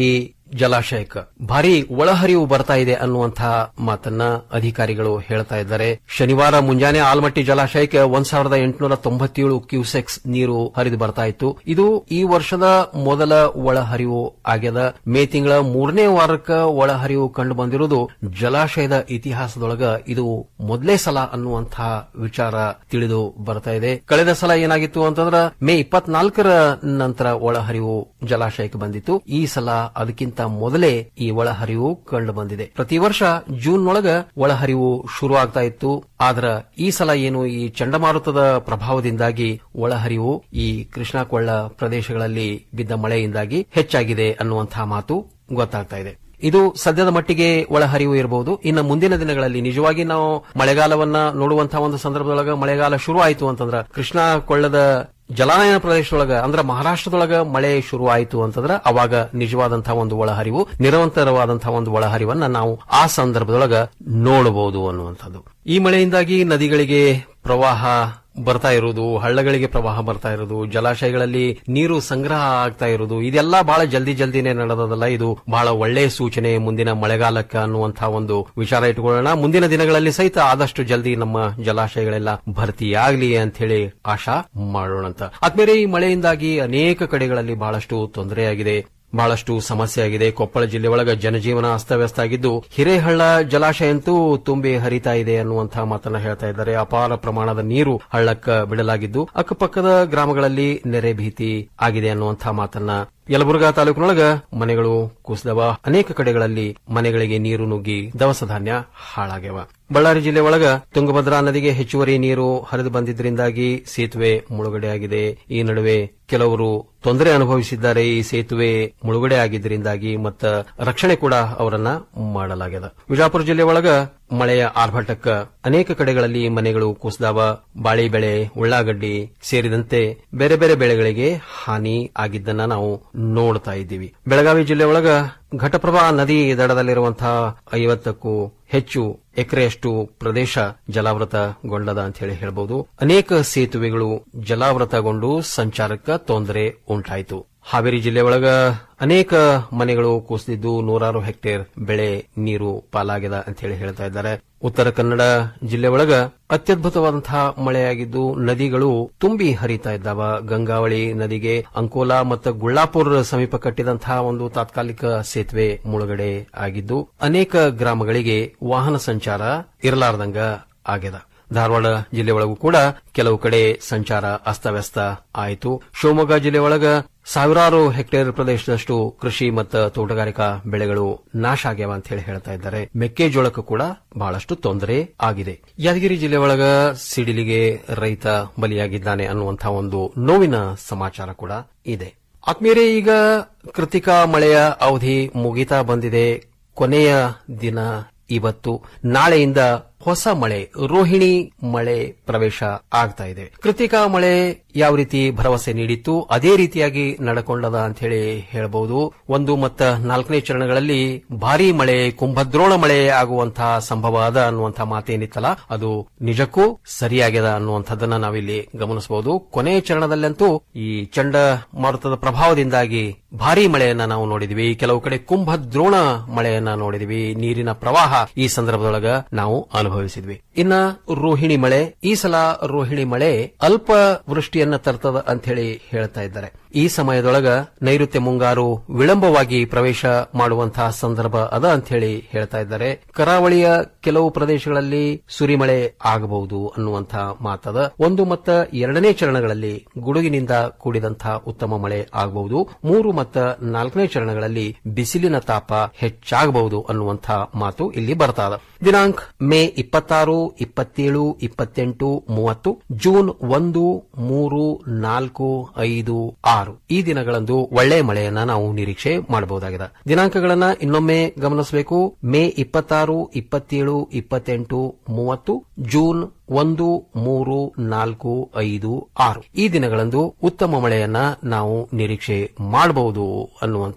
ಜಲಾಶಯಕ್ಕೆ ಭಾರಿ ಒಳಹರಿವು ಬರ್ತಾ ಇದೆ ಅನ್ನುವಂತಹ ಮಾತನ್ನ ಅಧಿಕಾರಿಗಳು ಹೇಳ್ತಾ ಇದ್ದಾರೆ ಶನಿವಾರ ಮುಂಜಾನೆ ಆಲ್ಮಟ್ಟಿ ಜಲಾಶಯಕ್ಕೆ ಒಂದ್ ಸಾವಿರದ ಎಂಟುನೂರ ತೊಂಬತ್ತೇಳು ಕ್ಯೂಸೆಕ್ಸ್ ನೀರು ಹರಿದು ಬರ್ತಾ ಇತ್ತು ಇದು ಈ ವರ್ಷದ ಮೊದಲ ಒಳಹರಿವು ಆಗ್ಯದ ಮೇ ತಿಂಗಳ ಮೂರನೇ ವಾರಕ್ಕ ಒಳಹರಿವು ಕಂಡು ಬಂದಿರುವುದು ಜಲಾಶಯದ ಇತಿಹಾಸದೊಳಗ ಇದು ಮೊದಲೇ ಸಲ ಅನ್ನುವಂತಹ ವಿಚಾರ ತಿಳಿದು ಬರ್ತಾ ಇದೆ ಕಳೆದ ಸಲ ಏನಾಗಿತ್ತು ಅಂತಂದ್ರ ಮೇ ಇಪ್ಪತ್ನಾಲ್ಕರ ನಂತರ ಒಳಹರಿವು ಜಲಾಶಯಕ್ಕೆ ಬಂದಿತ್ತು ಈ ಸಲ ಅದಕ್ಕಿಂತ ಮೊದಲೇ ಈ ಒಳಹರಿವು ಕಂಡು ಬಂದಿದೆ ಪ್ರತಿ ವರ್ಷ ಜೂನ್ ಒಳಗ ಒಳಹರಿವು ಶುರು ಆಗ್ತಾ ಇತ್ತು ಆದ್ರ ಈ ಸಲ ಏನು ಈ ಚಂಡಮಾರುತದ ಪ್ರಭಾವದಿಂದಾಗಿ ಒಳಹರಿವು ಈ ಕೃಷ್ಣಾ ಕೊಳ್ಳ ಪ್ರದೇಶಗಳಲ್ಲಿ ಬಿದ್ದ ಮಳೆಯಿಂದಾಗಿ ಹೆಚ್ಚಾಗಿದೆ ಅನ್ನುವಂತಹ ಮಾತು ಗೊತ್ತಾಗ್ತಾ ಇದೆ ಇದು ಸದ್ಯದ ಮಟ್ಟಿಗೆ ಒಳಹರಿವು ಇರಬಹುದು ಇನ್ನು ಮುಂದಿನ ದಿನಗಳಲ್ಲಿ ನಿಜವಾಗಿ ನಾವು ಮಳೆಗಾಲವನ್ನ ನೋಡುವಂತಹ ಒಂದು ಸಂದರ್ಭದೊಳಗ ಮಳೆಗಾಲ ಶುರು ಆಯಿತು ಅಂತಂದ್ರ ಕೃಷ್ಣಾ ಕೊಳ್ಳದ ಜಲಾನಯನ ಪ್ರದೇಶದೊಳಗ ಅಂದ್ರ ಮಹಾರಾಷ್ಟ್ರದೊಳಗ ಮಳೆ ಶುರು ಆಯಿತು ಅಂತಂದ್ರ ಅವಾಗ ನಿಜವಾದಂತಹ ಒಂದು ಒಳಹರಿವು ನಿರಂತರವಾದಂತಹ ಒಂದು ಒಳಹರಿವನ್ನ ನಾವು ಆ ಸಂದರ್ಭದೊಳಗ ನೋಡಬಹುದು ಅನ್ನುವಂಥದ್ದು ಈ ಮಳೆಯಿಂದಾಗಿ ನದಿಗಳಿಗೆ ಪ್ರವಾಹ ಬರ್ತಾ ಇರುವುದು ಹಳ್ಳಗಳಿಗೆ ಪ್ರವಾಹ ಬರ್ತಾ ಇರೋದು ಜಲಾಶಯಗಳಲ್ಲಿ ನೀರು ಸಂಗ್ರಹ ಆಗ್ತಾ ಇರೋದು ಇದೆಲ್ಲ ಬಹಳ ಜಲ್ದಿ ಜಲ್ದಿನೇ ನಡೆದದಲ್ಲ ಇದು ಬಹಳ ಒಳ್ಳೆಯ ಸೂಚನೆ ಮುಂದಿನ ಮಳೆಗಾಲಕ್ಕೆ ಅನ್ನುವಂತಹ ಒಂದು ವಿಚಾರ ಇಟ್ಕೊಳ್ಳೋಣ ಮುಂದಿನ ದಿನಗಳಲ್ಲಿ ಸಹಿತ ಆದಷ್ಟು ಜಲ್ದಿ ನಮ್ಮ ಜಲಾಶಯಗಳೆಲ್ಲ ಭರ್ತಿಯಾಗಲಿ ಅಂತ ಹೇಳಿ ಆಶಾ ಮಾಡೋಣಂತ ಆದ್ಮೇಲೆ ಈ ಮಳೆಯಿಂದಾಗಿ ಅನೇಕ ಕಡೆಗಳಲ್ಲಿ ಬಹಳಷ್ಟು ತೊಂದರೆಯಾಗಿದೆ ಬಹಳಷ್ಟು ಸಮಸ್ಯೆ ಆಗಿದೆ ಕೊಪ್ಪಳ ಜಿಲ್ಲೆ ಒಳಗ ಜನಜೀವನ ಅಸ್ತವ್ಯಸ್ತ ಆಗಿದ್ದು ಹಿರೇಹಳ್ಳ ಜಲಾಶಯ ಅಂತೂ ತುಂಬಿ ಹರಿತಾ ಇದೆ ಅನ್ನುವಂತಹ ಮಾತನ್ನ ಹೇಳ್ತಾ ಇದ್ದಾರೆ ಅಪಾರ ಪ್ರಮಾಣದ ನೀರು ಹಳ್ಳಕ್ಕ ಬಿಡಲಾಗಿದ್ದು ಅಕ್ಕಪಕ್ಕದ ಗ್ರಾಮಗಳಲ್ಲಿ ನೆರೆ ಭೀತಿ ಆಗಿದೆ ಅನ್ನುವಂತಹ ಮಾತನ್ನ ಯಲಬುರ್ಗಾ ತಾಲೂಕಿನೊಳಗ ಮನೆಗಳು ಕುಸಿದವ ಅನೇಕ ಕಡೆಗಳಲ್ಲಿ ಮನೆಗಳಿಗೆ ನೀರು ನುಗ್ಗಿ ದವಸ ಧಾನ್ಯ ಹಾಳಾಗ್ಯವ ಬಳ್ಳಾರಿ ಜಿಲ್ಲೆ ಒಳಗ ತುಂಗಭದ್ರಾ ನದಿಗೆ ಹೆಚ್ಚುವರಿ ನೀರು ಹರಿದು ಬಂದಿದ್ದರಿಂದಾಗಿ ಸೇತುವೆ ಮುಳುಗಡೆಯಾಗಿದೆ ಈ ನಡುವೆ ಕೆಲವರು ತೊಂದರೆ ಅನುಭವಿಸಿದ್ದಾರೆ ಈ ಸೇತುವೆ ಮುಳುಗಡೆ ಆಗಿದ್ದರಿಂದಾಗಿ ಮತ್ತ ರಕ್ಷಣೆ ಕೂಡ ಅವರನ್ನ ಮಾಡಲಾಗಿದೆ ವಿಜಾಪುರ ಜಿಲ್ಲೆ ಒಳಗ ಮಳೆಯ ಆರ್ಭಟಕ್ಕ ಅನೇಕ ಕಡೆಗಳಲ್ಲಿ ಮನೆಗಳು ಕುಸಿದಾವ ಬಾಳಿ ಬೆಳೆ ಉಳ್ಳಾಗಡ್ಡಿ ಸೇರಿದಂತೆ ಬೇರೆ ಬೇರೆ ಬೆಳೆಗಳಿಗೆ ಹಾನಿ ಆಗಿದ್ದನ್ನ ನಾವು ನೋಡ್ತಾ ಇದ್ದೀವಿ ಬೆಳಗಾವಿ ಜಿಲ್ಲೆ ಒಳಗ ಘಟಪ್ರಭಾ ನದಿ ದಡದಲ್ಲಿರುವಂತಹ ಐವತ್ತಕ್ಕೂ ಹೆಚ್ಚು ಎಕರೆಯಷ್ಟು ಪ್ರದೇಶ ಜಲಾವೃತಗೊಂಡದ ಅಂತ ಹೇಳಿ ಹೇಳಬಹುದು ಅನೇಕ ಸೇತುವೆಗಳು ಜಲಾವೃತಗೊಂಡು ಸಂಚಾರಕ್ಕೆ ತೊಂದರೆ ಉಂಟಾಯಿತು ಹಾವೇರಿ ಜಿಲ್ಲೆ ಒಳಗ ಅನೇಕ ಮನೆಗಳು ಕುಸಿದಿದ್ದು ನೂರಾರು ಹೆಕ್ಟೇರ್ ಬೆಳೆ ನೀರು ಪಾಲಾಗಿದೆ ಅಂತ ಹೇಳಿ ಹೇಳ್ತಾ ಇದ್ದಾರೆ ಉತ್ತರ ಕನ್ನಡ ಜಿಲ್ಲೆ ಒಳಗ ಅತ್ಯದ್ಭುತವಾದಂತಹ ಮಳೆಯಾಗಿದ್ದು ನದಿಗಳು ತುಂಬಿ ಹರಿತಾ ಇದ್ದಾವ ಗಂಗಾವಳಿ ನದಿಗೆ ಅಂಕೋಲಾ ಮತ್ತು ಗುಳ್ಳಾಪುರ ಸಮೀಪ ಕಟ್ಟಿದಂತಹ ಒಂದು ತಾತ್ಕಾಲಿಕ ಸೇತುವೆ ಮುಳುಗಡೆ ಆಗಿದ್ದು ಅನೇಕ ಗ್ರಾಮಗಳಿಗೆ ವಾಹನ ಸಂಚಾರ ಇರಲಾರ್ದಂಗ ಆಗ್ಯದ ಧಾರವಾಡ ಜಿಲ್ಲೆ ಒಳಗೂ ಕೂಡ ಕೆಲವು ಕಡೆ ಸಂಚಾರ ಅಸ್ತವ್ಯಸ್ತ ಆಯಿತು ಶಿವಮೊಗ್ಗ ಜಿಲ್ಲೆ ಒಳಗ ಸಾವಿರಾರು ಹೆಕ್ಟೇರ್ ಪ್ರದೇಶದಷ್ಟು ಕೃಷಿ ಮತ್ತು ತೋಟಗಾರಿಕಾ ಬೆಳೆಗಳು ನಾಶ ಆಗ್ಯಾವ ಅಂತ ಹೇಳಿ ಹೇಳ್ತಾ ಇದ್ದಾರೆ ಮೆಕ್ಕೆಜೋಳಕ್ಕೂ ಕೂಡ ಬಹಳಷ್ಟು ತೊಂದರೆ ಆಗಿದೆ ಯಾದಗಿರಿ ಜಿಲ್ಲೆ ಒಳಗ ಸಿಡಿಲಿಗೆ ರೈತ ಬಲಿಯಾಗಿದ್ದಾನೆ ಅನ್ನುವಂತಹ ಒಂದು ನೋವಿನ ಸಮಾಚಾರ ಕೂಡ ಇದೆ ಆತ್ಮೀಯರೇ ಈಗ ಕೃತಿಕಾ ಮಳೆಯ ಅವಧಿ ಮುಗಿತಾ ಬಂದಿದೆ ಕೊನೆಯ ದಿನ ಇವತ್ತು ನಾಳೆಯಿಂದ ಹೊಸ ಮಳೆ ರೋಹಿಣಿ ಮಳೆ ಪ್ರವೇಶ ಆಗ್ತಾ ಇದೆ ಕೃತಿಕಾ ಮಳೆ ಯಾವ ರೀತಿ ಭರವಸೆ ನೀಡಿತ್ತು ಅದೇ ರೀತಿಯಾಗಿ ನಡ್ಕೊಂಡದ ಅಂತ ಹೇಳಿ ಹೇಳಬಹುದು ಒಂದು ಮತ್ತು ನಾಲ್ಕನೇ ಚರಣಗಳಲ್ಲಿ ಭಾರೀ ಮಳೆ ಕುಂಭದ್ರೋಣ ಮಳೆ ಆಗುವಂತಹ ಸಂಭವ ಅದ ಅನ್ನುವಂತಹ ಮಾತೇನಿತ್ತಲ್ಲ ಅದು ನಿಜಕ್ಕೂ ಸರಿಯಾಗ್ಯದ ಅನ್ನುವಂಥದ್ದನ್ನ ನಾವಿಲ್ಲಿ ಗಮನಿಸಬಹುದು ಕೊನೆಯ ಚರಣದಲ್ಲಂತೂ ಈ ಚಂಡ ಮಾರುತದ ಪ್ರಭಾವದಿಂದಾಗಿ ಭಾರೀ ಮಳೆಯನ್ನ ನಾವು ನೋಡಿದ್ವಿ ಕೆಲವು ಕಡೆ ಕುಂಭದ್ರೋಣ ಮಳೆಯನ್ನ ನೋಡಿದ್ವಿ ನೀರಿನ ಪ್ರವಾಹ ಈ ಸಂದರ್ಭದೊಳಗ ನಾವು ಅನುಭವಿಸಿದ್ವಿ ಇನ್ನ ರೋಹಿಣಿ ಮಳೆ ಈ ಸಲ ರೋಹಿಣಿ ಮಳೆ ಅಲ್ಪ ವೃಷ್ಟಿಯನ್ನ ತರ್ತದ ಅಂತ ಹೇಳಿ ಹೇಳ್ತಾ ಇದ್ದಾರೆ ಈ ಸಮಯದೊಳಗ ನೈಋತ್ಯ ಮುಂಗಾರು ವಿಳಂಬವಾಗಿ ಪ್ರವೇಶ ಮಾಡುವಂತಹ ಸಂದರ್ಭ ಅದ ಅಂತ ಹೇಳಿ ಹೇಳ್ತಾ ಇದ್ದಾರೆ ಕರಾವಳಿಯ ಕೆಲವು ಪ್ರದೇಶಗಳಲ್ಲಿ ಸುರಿಮಳೆ ಆಗಬಹುದು ಅನ್ನುವಂತಹ ಮಾತದ ಒಂದು ಮತ್ತು ಎರಡನೇ ಚರಣಗಳಲ್ಲಿ ಗುಡುಗಿನಿಂದ ಕೂಡಿದಂತಹ ಉತ್ತಮ ಮಳೆ ಆಗಬಹುದು ಮೂರು ಮತ್ತು ನಾಲ್ಕನೇ ಚರಣಗಳಲ್ಲಿ ಬಿಸಿಲಿನ ತಾಪ ಹೆಚ್ಚಾಗಬಹುದು ಅನ್ನುವಂತಹ ಮಾತು ಇಲ್ಲಿ ಬರ್ತಾದ ದಿನಾಂಕ ಮೇ ಇಪ್ಪತ್ತಾರು ಇಪ್ಪತ್ತೇಳು ಇಪ್ಪತ್ತೆಂಟು ಮೂವತ್ತು ಜೂನ್ ಒಂದು ಮೂರು ನಾಲ್ಕು ಐದು ಆರು ಈ ದಿನಗಳಂದು ಒಳ್ಳೆ ಮಳೆಯನ್ನ ನಾವು ನಿರೀಕ್ಷೆ ಮಾಡಬಹುದಾಗಿದೆ ದಿನಾಂಕಗಳನ್ನ ಇನ್ನೊಮ್ಮೆ ಗಮನಿಸಬೇಕು ಮೇ ಇಪ್ಪತ್ತಾರು ಇಪ್ಪತ್ತೇಳು ಇಪ್ಪತ್ತೆಂಟು ಮೂವತ್ತು ಜೂನ್ ಒಂದು ಮೂರು ನಾಲ್ಕು ಐದು ಆರು ಈ ದಿನಗಳಂದು ಉತ್ತಮ ಮಳೆಯನ್ನ ನಾವು ನಿರೀಕ್ಷೆ ಮಾಡಬಹುದು ಅನ್ನುವಂಥ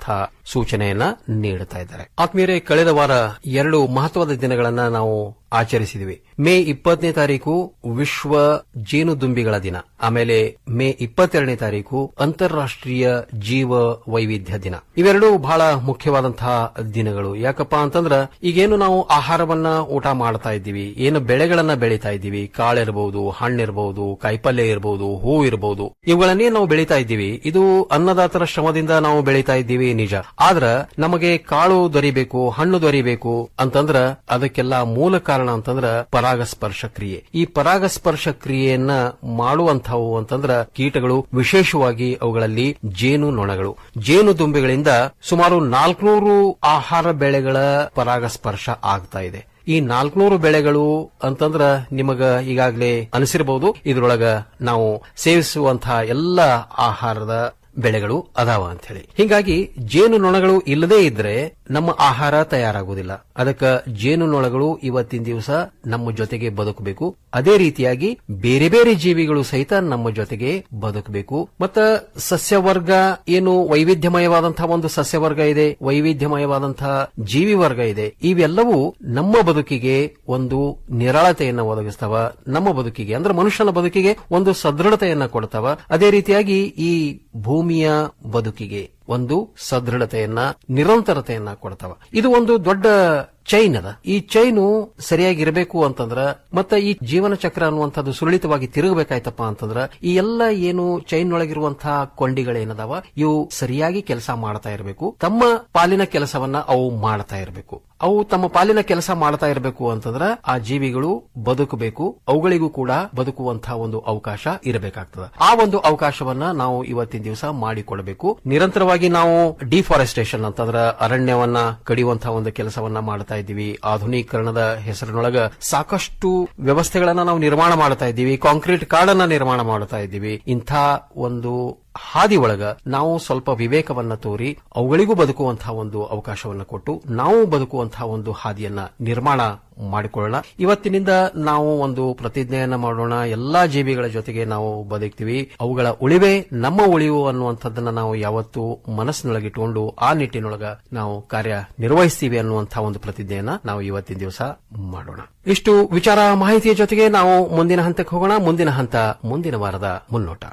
ಸೂಚನೆಯನ್ನ ನೀಡುತ್ತಾ ಇದ್ದಾರೆ ಆತ್ಮೀಯರೇ ಕಳೆದ ವಾರ ಎರಡು ಮಹತ್ವದ ದಿನಗಳನ್ನ ನಾವು ಆಚರಿಸಿದ್ವಿ ಮೇ ಇಪ್ಪತ್ತನೇ ತಾರೀಕು ವಿಶ್ವ ಜೇನುದುಂಬಿಗಳ ದಿನ ಆಮೇಲೆ ಮೇ ಇಪ್ಪತ್ತೆರಡನೇ ತಾರೀಕು ಅಂತಾರಾಷ್ಟ್ರೀಯ ಜೀವ ವೈವಿಧ್ಯ ದಿನ ಇವೆರಡೂ ಬಹಳ ಮುಖ್ಯವಾದಂತಹ ದಿನಗಳು ಯಾಕಪ್ಪ ಅಂತಂದ್ರ ಈಗೇನು ನಾವು ಆಹಾರವನ್ನ ಊಟ ಮಾಡ್ತಾ ಇದ್ದೀವಿ ಏನು ಬೆಳೆಗಳನ್ನ ಬೆಳೀತಾ ಇದ್ದೀವಿ ಕಾಳಿರಬಹುದು ಹಣ್ಣಿರಬಹುದು ಕಾಯಿಪಲ್ಯ ಇರಬಹುದು ಹೂ ಇರಬಹುದು ಇವುಗಳನ್ನೇ ನಾವು ಬೆಳೀತಾ ಇದ್ದೀವಿ ಇದು ಅನ್ನದಾತರ ಶ್ರಮದಿಂದ ನಾವು ಬೆಳೀತಾ ಇದ್ದೀವಿ ನಿಜ ಆದ್ರ ನಮಗೆ ಕಾಳು ದೊರಿಬೇಕು ಹಣ್ಣು ದೊರಿಬೇಕು ಅಂತಂದ್ರ ಅದಕ್ಕೆಲ್ಲ ಮೂಲ ಕಾರಣ ಅಂತಂದ್ರ ಪರಾಗಸ್ಪರ್ಶ ಕ್ರಿಯೆ ಈ ಪರಾಗಸ್ಪರ್ಶ ಕ್ರಿಯೆಯನ್ನ ಮಾಡುವಂಥವು ಅಂತಂದ್ರ ಕೀಟಗಳು ವಿಶೇಷವಾಗಿ ಅವುಗಳಲ್ಲಿ ಜೇನು ನೊಣಗಳು ಜೇನು ದುಂಬಿಗಳಿಂದ ಸುಮಾರು ನಾಲ್ಕುನೂರು ಆಹಾರ ಬೆಳೆಗಳ ಪರಾಗಸ್ಪರ್ಶ ಆಗ್ತಾ ಇದೆ ಈ ನಾಲ್ಕನೂರು ಬೆಳೆಗಳು ಅಂತಂದ್ರ ನಿಮಗ ಈಗಾಗಲೇ ಅನಿಸಿರಬಹುದು ಇದರೊಳಗ ನಾವು ಸೇವಿಸುವಂತಹ ಎಲ್ಲ ಆಹಾರದ ಬೆಳೆಗಳು ಅದಾವ ಅಂತ ಹೇಳಿ ಹಿಂಗಾಗಿ ಜೇನು ನೊಣಗಳು ಇಲ್ಲದೇ ಇದ್ರೆ ನಮ್ಮ ಆಹಾರ ತಯಾರಾಗುವುದಿಲ್ಲ ಅದಕ್ಕ ಜೇನು ನೊಣಗಳು ಇವತ್ತಿನ ದಿವಸ ನಮ್ಮ ಜೊತೆಗೆ ಬದುಕಬೇಕು ಅದೇ ರೀತಿಯಾಗಿ ಬೇರೆ ಬೇರೆ ಜೀವಿಗಳು ಸಹಿತ ನಮ್ಮ ಜೊತೆಗೆ ಬದುಕಬೇಕು ಮತ್ತ ಸಸ್ಯವರ್ಗ ಏನು ವೈವಿಧ್ಯಮಯವಾದಂತಹ ಒಂದು ಸಸ್ಯವರ್ಗ ಇದೆ ವೈವಿಧ್ಯಮಯವಾದಂತಹ ಜೀವಿ ವರ್ಗ ಇದೆ ಇವೆಲ್ಲವೂ ನಮ್ಮ ಬದುಕಿಗೆ ಒಂದು ನಿರಾಳತೆಯನ್ನ ಒದಗಿಸ್ತಾವ ನಮ್ಮ ಬದುಕಿಗೆ ಅಂದ್ರೆ ಮನುಷ್ಯನ ಬದುಕಿಗೆ ಒಂದು ಸದೃಢತೆಯನ್ನ ಕೊಡ್ತಾವ ಅದೇ ರೀತಿಯಾಗಿ ಈ ಭೂಮಿಯ ಬದುಕಿಗೆ ಒಂದು ಸದೃಢತೆಯನ್ನ ನಿರಂತರತೆಯನ್ನ ಕೊಡ್ತಾವ ಇದು ಒಂದು ದೊಡ್ಡ ಚೈನ್ ಅದ ಈ ಚೈನು ಸರಿಯಾಗಿರಬೇಕು ಅಂತಂದ್ರ ಮತ್ತೆ ಈ ಜೀವನ ಚಕ್ರ ಅನ್ನುವಂಥದ್ದು ಸುರಳಿತವಾಗಿ ತಿರುಗಬೇಕಾಯ್ತಪ್ಪ ಅಂತಂದ್ರ ಈ ಎಲ್ಲ ಏನು ಚೈನ್ ಒಳಗಿರುವಂತಹ ಕೊಂಡಿಗಳೇನದಾವ ಇವು ಸರಿಯಾಗಿ ಕೆಲಸ ಮಾಡ್ತಾ ಇರಬೇಕು ತಮ್ಮ ಪಾಲಿನ ಕೆಲಸವನ್ನ ಅವು ಮಾಡ್ತಾ ಇರಬೇಕು ಅವು ತಮ್ಮ ಪಾಲಿನ ಕೆಲಸ ಮಾಡ್ತಾ ಇರಬೇಕು ಅಂತಂದ್ರ ಆ ಜೀವಿಗಳು ಬದುಕಬೇಕು ಅವುಗಳಿಗೂ ಕೂಡ ಬದುಕುವಂತಹ ಒಂದು ಅವಕಾಶ ಇರಬೇಕಾಗ್ತದೆ ಆ ಒಂದು ಅವಕಾಶವನ್ನ ನಾವು ಇವತ್ತಿನ ದಿವಸ ಮಾಡಿಕೊಡಬೇಕು ನಿರಂತರವಾಗಿ ನಾವು ಡಿಫಾರೆಸ್ಟೇಷನ್ ಅಂತಂದ್ರ ಅರಣ್ಯವನ್ನ ಕಡಿಯುವಂತಹ ಒಂದು ಕೆಲಸವನ್ನ ಮಾಡ್ತಾ ಇದ್ದೀವಿ ಆಧುನೀಕರಣದ ಹೆಸರಿನೊಳಗ ಸಾಕಷ್ಟು ವ್ಯವಸ್ಥೆಗಳನ್ನ ನಾವು ನಿರ್ಮಾಣ ಮಾಡ್ತಾ ಇದ್ದೀವಿ ಕಾಂಕ್ರೀಟ್ ಕಾಡನ್ನ ನಿರ್ಮಾಣ ಮಾಡ್ತಾ ಇದ್ದೀವಿ ಇಂಥ ಒಂದು ಹಾದಿ ಒಳಗ ನಾವು ಸ್ವಲ್ಪ ವಿವೇಕವನ್ನ ತೋರಿ ಅವುಗಳಿಗೂ ಬದುಕುವಂತಹ ಒಂದು ಅವಕಾಶವನ್ನ ಕೊಟ್ಟು ನಾವು ಬದುಕುವಂತಹ ಒಂದು ಹಾದಿಯನ್ನ ನಿರ್ಮಾಣ ಮಾಡಿಕೊಳ್ಳೋಣ ಇವತ್ತಿನಿಂದ ನಾವು ಒಂದು ಪ್ರತಿಜ್ಞೆಯನ್ನ ಮಾಡೋಣ ಎಲ್ಲಾ ಜೀವಿಗಳ ಜೊತೆಗೆ ನಾವು ಬದುಕ್ತೀವಿ ಅವುಗಳ ಉಳಿವೆ ನಮ್ಮ ಉಳಿವು ಅನ್ನುವಂಥದ್ದನ್ನ ನಾವು ಯಾವತ್ತೂ ಮನಸ್ಸಿನೊಳಗಿಟ್ಟುಕೊಂಡು ಆ ನಿಟ್ಟಿನೊಳಗ ನಾವು ಕಾರ್ಯ ನಿರ್ವಹಿಸ್ತೀವಿ ಅನ್ನುವಂತಹ ಒಂದು ಪ್ರತಿಜ್ಞೆಯನ್ನ ನಾವು ಇವತ್ತಿನ ದಿವಸ ಮಾಡೋಣ ಇಷ್ಟು ವಿಚಾರ ಮಾಹಿತಿಯ ಜೊತೆಗೆ ನಾವು ಮುಂದಿನ ಹಂತಕ್ಕೆ ಹೋಗೋಣ ಮುಂದಿನ ಹಂತ ಮುಂದಿನ ವಾರದ ಮುನ್ನೋಟ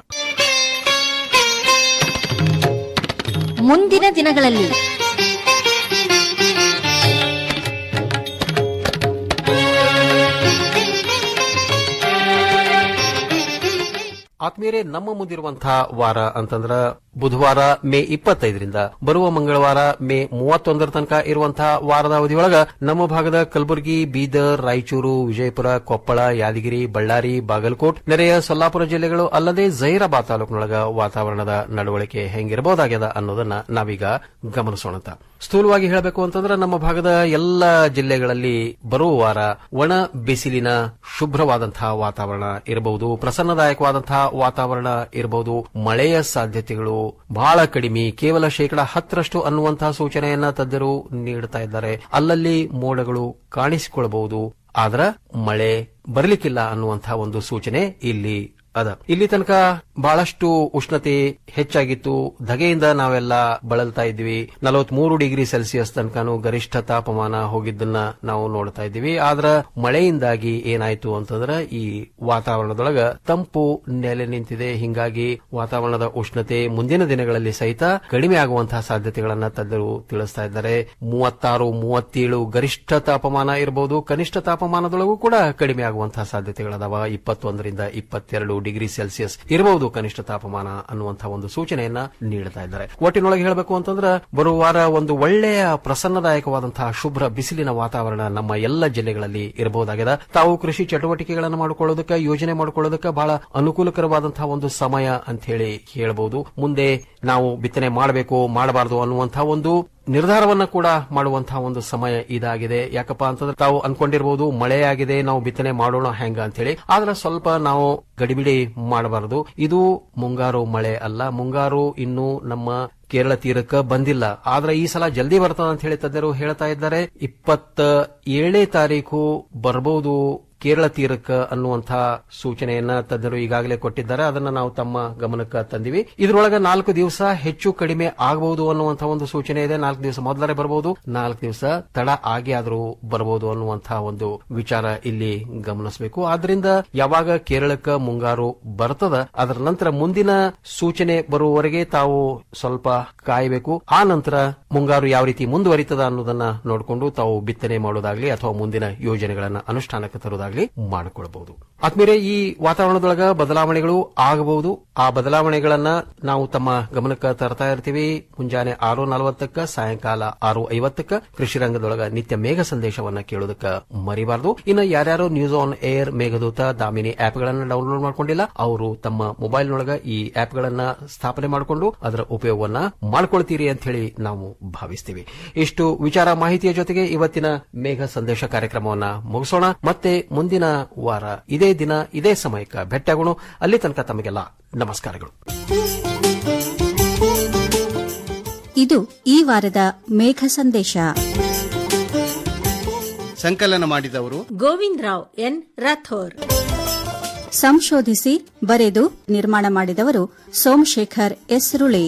ಮುಂದಿನ ದಿನಗಳಲ್ಲಿ ಆತ್ಮೀಯರೇ ನಮ್ಮ ಮುಂದಿರುವಂತಹ ವಾರ ಅಂತಂದ್ರ ಬುಧವಾರ ಮೇ ಇಪ್ಪತ್ತೈದರಿಂದ ಬರುವ ಮಂಗಳವಾರ ಮೇ ಮೂವತ್ತೊಂದರ ತನಕ ಇರುವಂತಹ ವಾರದ ಅವಧಿಯೊಳಗ ನಮ್ಮ ಭಾಗದ ಕಲಬುರಗಿ ಬೀದರ್ ರಾಯಚೂರು ವಿಜಯಪುರ ಕೊಪ್ಪಳ ಯಾದಗಿರಿ ಬಳ್ಳಾರಿ ಬಾಗಲಕೋಟ್ ನೆರೆಯ ಸೊಲ್ಲಾಪುರ ಜಿಲ್ಲೆಗಳು ಅಲ್ಲದೆ ಜೈರಾಬಾದ್ ತಾಲೂಕಿನೊಳಗ ವಾತಾವರಣದ ನಡವಳಿಕೆ ಹೆಂಗಿರಬಹುದಾಗ್ಯದ ಅನ್ನೋದನ್ನ ನಾವೀಗ ಗಮನಿಸೋಣ ಸ್ಥೂಲವಾಗಿ ಹೇಳಬೇಕು ಅಂತಂದ್ರೆ ನಮ್ಮ ಭಾಗದ ಎಲ್ಲ ಜಿಲ್ಲೆಗಳಲ್ಲಿ ಬರುವ ವಾರ ಒಣ ಬಿಸಿಲಿನ ಶುಭ್ರವಾದಂತಹ ವಾತಾವರಣ ಇರಬಹುದು ಪ್ರಸನ್ನದಾಯಕವಾದಂತಹ ವಾತಾವರಣ ಇರಬಹುದು ಮಳೆಯ ಸಾಧ್ಯತೆಗಳು ಬಹಳ ಕಡಿಮೆ ಕೇವಲ ಶೇಕಡ ಹತ್ತರಷ್ಟು ಅನ್ನುವಂತಹ ಸೂಚನೆಯನ್ನ ತಜ್ಞರು ನೀಡುತ್ತಾ ಇದ್ದಾರೆ ಅಲ್ಲಲ್ಲಿ ಮೋಡಗಳು ಕಾಣಿಸಿಕೊಳ್ಳಬಹುದು ಆದ್ರ ಮಳೆ ಬರಲಿಕ್ಕಿಲ್ಲ ಅನ್ನುವಂತಹ ಒಂದು ಸೂಚನೆ ಇಲ್ಲಿ ಅದ ಇಲ್ಲಿ ತನಕ ಬಹಳಷ್ಟು ಉಷ್ಣತೆ ಹೆಚ್ಚಾಗಿತ್ತು ಧಗೆಯಿಂದ ನಾವೆಲ್ಲ ಬಳಲ್ತಾ ಇದ್ವಿ ನಲವತ್ಮೂರು ಡಿಗ್ರಿ ಸೆಲ್ಸಿಯಸ್ ತನಕನೂ ಗರಿಷ್ಠ ತಾಪಮಾನ ಹೋಗಿದ್ದನ್ನ ನಾವು ನೋಡ್ತಾ ಇದ್ದೀವಿ ಆದ್ರ ಮಳೆಯಿಂದಾಗಿ ಏನಾಯ್ತು ಅಂತಂದ್ರ ಈ ವಾತಾವರಣದೊಳಗ ತಂಪು ನೆಲೆ ನಿಂತಿದೆ ಹಿಂಗಾಗಿ ವಾತಾವರಣದ ಉಷ್ಣತೆ ಮುಂದಿನ ದಿನಗಳಲ್ಲಿ ಸಹಿತ ಕಡಿಮೆ ಆಗುವಂತಹ ಸಾಧ್ಯತೆಗಳನ್ನ ತಜ್ಞರು ತಿಳಿಸ್ತಾ ಇದ್ದಾರೆ ಮೂವತ್ತಾರು ಮೂವತ್ತೇಳು ಗರಿಷ್ಠ ತಾಪಮಾನ ಇರಬಹುದು ಕನಿಷ್ಠ ತಾಪಮಾನದೊಳಗೂ ಕೂಡ ಕಡಿಮೆ ಆಗುವಂತಹ ಸಾಧ್ಯತೆಗಳದಾವ ಇಪ್ಪತ್ತೊಂದರಿಂದ ಇಪ್ಪತ್ತೆರಡು ಡಿಗ್ರಿ ಸೆಲ್ಸಿಯಸ್ ಇರಬಹುದು ಕನಿಷ್ಠ ತಾಪಮಾನ ಅನ್ನುವಂತಹ ಒಂದು ಸೂಚನೆಯನ್ನ ನೀಡುತ್ತಾ ಇದ್ದಾರೆ ಒಟ್ಟಿನೊಳಗೆ ಹೇಳಬೇಕು ಅಂತಂದ್ರೆ ಬರುವ ವಾರ ಒಂದು ಒಳ್ಳೆಯ ಪ್ರಸನ್ನದಾಯಕವಾದಂತಹ ಶುಭ್ರ ಬಿಸಿಲಿನ ವಾತಾವರಣ ನಮ್ಮ ಎಲ್ಲ ಜಿಲ್ಲೆಗಳಲ್ಲಿ ಇರಬಹುದಾಗಿದೆ ತಾವು ಕೃಷಿ ಚಟುವಟಿಕೆಗಳನ್ನು ಮಾಡಿಕೊಳ್ಳೋದಕ್ಕೆ ಯೋಜನೆ ಮಾಡಿಕೊಳ್ಳೋದಕ್ಕೆ ಬಹಳ ಅನುಕೂಲಕರವಾದಂತಹ ಒಂದು ಸಮಯ ಅಂತ ಹೇಳಿ ಹೇಳಬಹುದು ಮುಂದೆ ನಾವು ಬಿತ್ತನೆ ಮಾಡಬೇಕು ಮಾಡಬಾರದು ಅನ್ನುವಂತಹ ಒಂದು ನಿರ್ಧಾರವನ್ನ ಕೂಡ ಮಾಡುವಂತಹ ಒಂದು ಸಮಯ ಇದಾಗಿದೆ ಯಾಕಪ್ಪ ಅಂತಂದ್ರೆ ತಾವು ಅನ್ಕೊಂಡಿರಬಹುದು ಮಳೆ ಆಗಿದೆ ನಾವು ಬಿತ್ತನೆ ಮಾಡೋಣ ಹೆಂಗ ಅಂತ ಹೇಳಿ ಆದ್ರೆ ಸ್ವಲ್ಪ ನಾವು ಗಡಿಬಿಡಿ ಮಾಡಬಾರದು ಇದು ಮುಂಗಾರು ಮಳೆ ಅಲ್ಲ ಮುಂಗಾರು ಇನ್ನು ನಮ್ಮ ಕೇರಳ ತೀರಕ್ಕೆ ಬಂದಿಲ್ಲ ಆದ್ರೆ ಈ ಸಲ ಜಲ್ದಿ ಬರ್ತದ ಅಂತ ಹೇಳಿ ತಜ್ಞರು ಹೇಳ್ತಾ ಇದ್ದಾರೆ ಇಪ್ಪತ್ತ ಏಳನೇ ತಾರೀಕು ಬರಬಹುದು ಕೇರಳ ತೀರಕ್ಕೆ ಅನ್ನುವಂತಹ ಸೂಚನೆಯನ್ನ ತಜ್ಞರು ಈಗಾಗಲೇ ಕೊಟ್ಟಿದ್ದಾರೆ ಅದನ್ನ ನಾವು ತಮ್ಮ ಗಮನಕ್ಕೆ ತಂದಿವಿ ಇದರೊಳಗೆ ನಾಲ್ಕು ದಿವಸ ಹೆಚ್ಚು ಕಡಿಮೆ ಆಗಬಹುದು ಅನ್ನುವಂತಹ ಒಂದು ಸೂಚನೆ ಇದೆ ನಾಲ್ಕು ದಿವಸ ಮೊದಲೇ ಬರಬಹುದು ನಾಲ್ಕು ದಿವಸ ತಡ ಆಗಿ ಆದರೂ ಬರಬಹುದು ಅನ್ನುವಂತಹ ಒಂದು ವಿಚಾರ ಇಲ್ಲಿ ಗಮನಿಸಬೇಕು ಆದ್ರಿಂದ ಯಾವಾಗ ಕೇರಳಕ್ಕೆ ಮುಂಗಾರು ಬರ್ತದ ಅದರ ನಂತರ ಮುಂದಿನ ಸೂಚನೆ ಬರುವವರೆಗೆ ತಾವು ಸ್ವಲ್ಪ ಕಾಯಬೇಕು ಆ ನಂತರ ಮುಂಗಾರು ಯಾವ ರೀತಿ ಮುಂದುವರಿತದ ಅನ್ನೋದನ್ನ ನೋಡಿಕೊಂಡು ತಾವು ಬಿತ್ತನೆ ಮಾಡೋದಾಗ್ಲಿ ಅಥವಾ ಮುಂದಿನ ಯೋಜನೆಗಳನ್ನ ಅನುಷ್ಠಾನಕ್ಕೆ ತರುವುದಾಗ್ಲಿ ಮಾಡಿಕೊಳ್ಳಬಹುದು ಆದ್ಮೇಲೆ ಈ ವಾತಾವರಣದೊಳಗ ಬದಲಾವಣೆಗಳು ಆಗಬಹುದು ಆ ಬದಲಾವಣೆಗಳನ್ನ ನಾವು ತಮ್ಮ ಗಮನಕ್ಕೆ ತರ್ತಾ ಇರ್ತೀವಿ ಮುಂಜಾನೆ ಆರು ನಲವತ್ತಕ್ಕ ಸಾಯಂಕಾಲ ಆರು ಐವತ್ತಕ್ಕ ಕೃಷಿ ರಂಗದೊಳಗ ನಿತ್ಯ ಮೇಘ ಸಂದೇಶವನ್ನ ಕೇಳೋದಕ್ಕ ಮರಿಬಾರದು ಇನ್ನು ಯಾರ್ಯಾರು news on air Meghdoot Damini ಆಪ್ಗಳನ್ನ ಡೌನ್ಲೋಡ್ ಮಾಡ್ಕೊಂಡಿಲ್ಲ ಅವರು ತಮ್ಮ ಮೊಬೈಲ್ನೊಳಗ ಈ ಆಪ್ಗಳನ್ನ ಸ್ಥಾಪನೆ ಮಾಡಿಕೊಂಡು ಅದರ ಉಪಯೋಗವನ್ನ ಮಾಡ್ಕೊಳ್ತೀರಿ ಅಂತ ಹೇಳಿ ನಾವು ಭಾವಿಸ್ತೀವಿ ಇಷ್ಟು ವಿಚಾರ ಮಾಹಿತಿಯ ಜೊತೆಗೆ ಇವತ್ತಿನ ಮೇಘ ಸಂದೇಶ ಕಾರ್ಯಕ್ರಮವನ್ನ ಮುಗಿಸೋಣ ಮತ್ತೆ ಮುಂದಿನ ವಾರ ಇದೇ ದಿನ ಇದೇ ಸಮಯಕ್ಕೆ ಭೇಟಿಯಾಗೋಣ ಅಲ್ಲಿ ತನಕ ತಮಗೆಲ್ಲ ನಮಸ್ಕಾರಗಳು ಇದು ಈ ವಾರದ ಮೇಘ ಸಂದೇಶ ಸಂಕಲನ ಮಾಡಿದವರು ಗೋವಿಂದ್ ರಾವ್ ಎನ್ ರಾಥೋರ್ ಸಂಶೋಧಿಸಿ ಬರೆದು ನಿರ್ಮಾಣ ಮಾಡಿದವರು ಸೋಮಶೇಖರ್ ಎಸ್ ರುಳಿ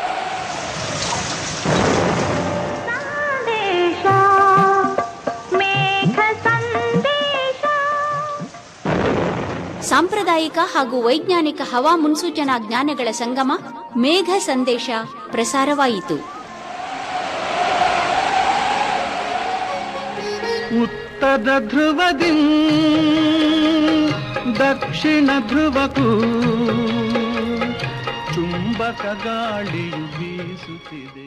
ಸಾಂಪ್ರದಾಯಿಕ ಹಾಗೂ ವೈಜ್ಞಾನಿಕ ಹವಾ ಮುನ್ಸೂಚನಾ ಜ್ಞಾನಗಳ ಸಂಗಮ ಮೇಘ ಸಂದೇಶ ಪ್ರಸಾರವಾಯಿತು ಉತ್ತರ ಧ್ರುವದಿ ದಕ್ಷಿಣ ಧ್ರುವಕ್ಕೂ ಚುಂಬಕ ಗಾಳಿಯು ಬೀಸುತ್ತಿದೆ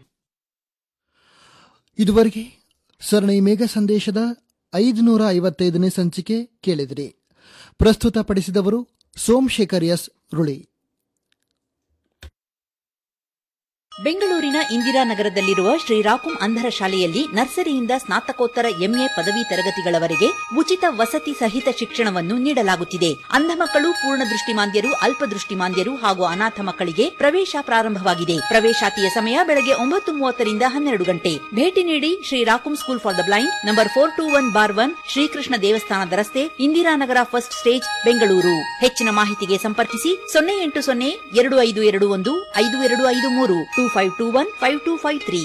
ಇದುವರೆಗೆ ಸರಣಿ ಮೇಘ ಸಂದೇಶದ ಐದುನೂರ ಐವತ್ತೈದನೇ ಸಂಚಿಕೆ ಕೇಳಿದಿರಿ ಪ್ರಸ್ತುತಪಡಿಸಿದವರು ಸೋಮಶೇಖರ್ ಎಸ್ ರುಳಿ ಬೆಂಗಳೂರಿನ ಇಂದಿರಾನಗರದಲ್ಲಿರುವ ಶ್ರೀರಾಕುಂ ಅಂಧರ ಶಾಲೆಯಲ್ಲಿ ನರ್ಸರಿಯಿಂದ ಸ್ನಾತಕೋತ್ತರ ಎಂಎ ಪದವಿ ತರಗತಿಗಳವರೆಗೆ ಉಚಿತ ವಸತಿ ಸಹಿತ ಶಿಕ್ಷಣವನ್ನು ನೀಡಲಾಗುತ್ತಿದೆ ಅಂಧ ಮಕ್ಕಳು ಪೂರ್ಣ ದೃಷ್ಟಿಮಾಂದ್ಯರು ಅಲ್ಪದೃಷ್ಟಿಮಾಂದ್ಯರು ಹಾಗೂ ಅನಾಥ ಮಕ್ಕಳಿಗೆ ಪ್ರವೇಶ ಪ್ರಾರಂಭವಾಗಿದೆ ಪ್ರವೇಶಾತಿಯ ಸಮಯ ಬೆಳಗ್ಗೆ ಒಂಬತ್ತು ಮೂವತ್ತರಿಂದ ಹನ್ನೆರಡು ಗಂಟೆ ಭೇಟಿ ನೀಡಿ ಶ್ರೀರಾಕುಂ school for the blind number four two one bar one Shrikrishna ದೇವಸ್ಥಾನದ ರಸ್ತೆ ಇಂದಿರಾನಗರ ಫಸ್ಟ್ ಸ್ಟೇಜ್ ಬೆಂಗಳೂರು ಹೆಚ್ಚಿನ ಮಾಹಿತಿಗೆ ಸಂಪರ್ಕಿಸಿ ಸೊನ್ನೆ ಎಂಟು ಸೊನ್ನೆ ಎರಡು ಐದು ಎರಡು ಒಂದು ಐದು ಎರಡು ಐದು ಮೂರು two five two one five two five three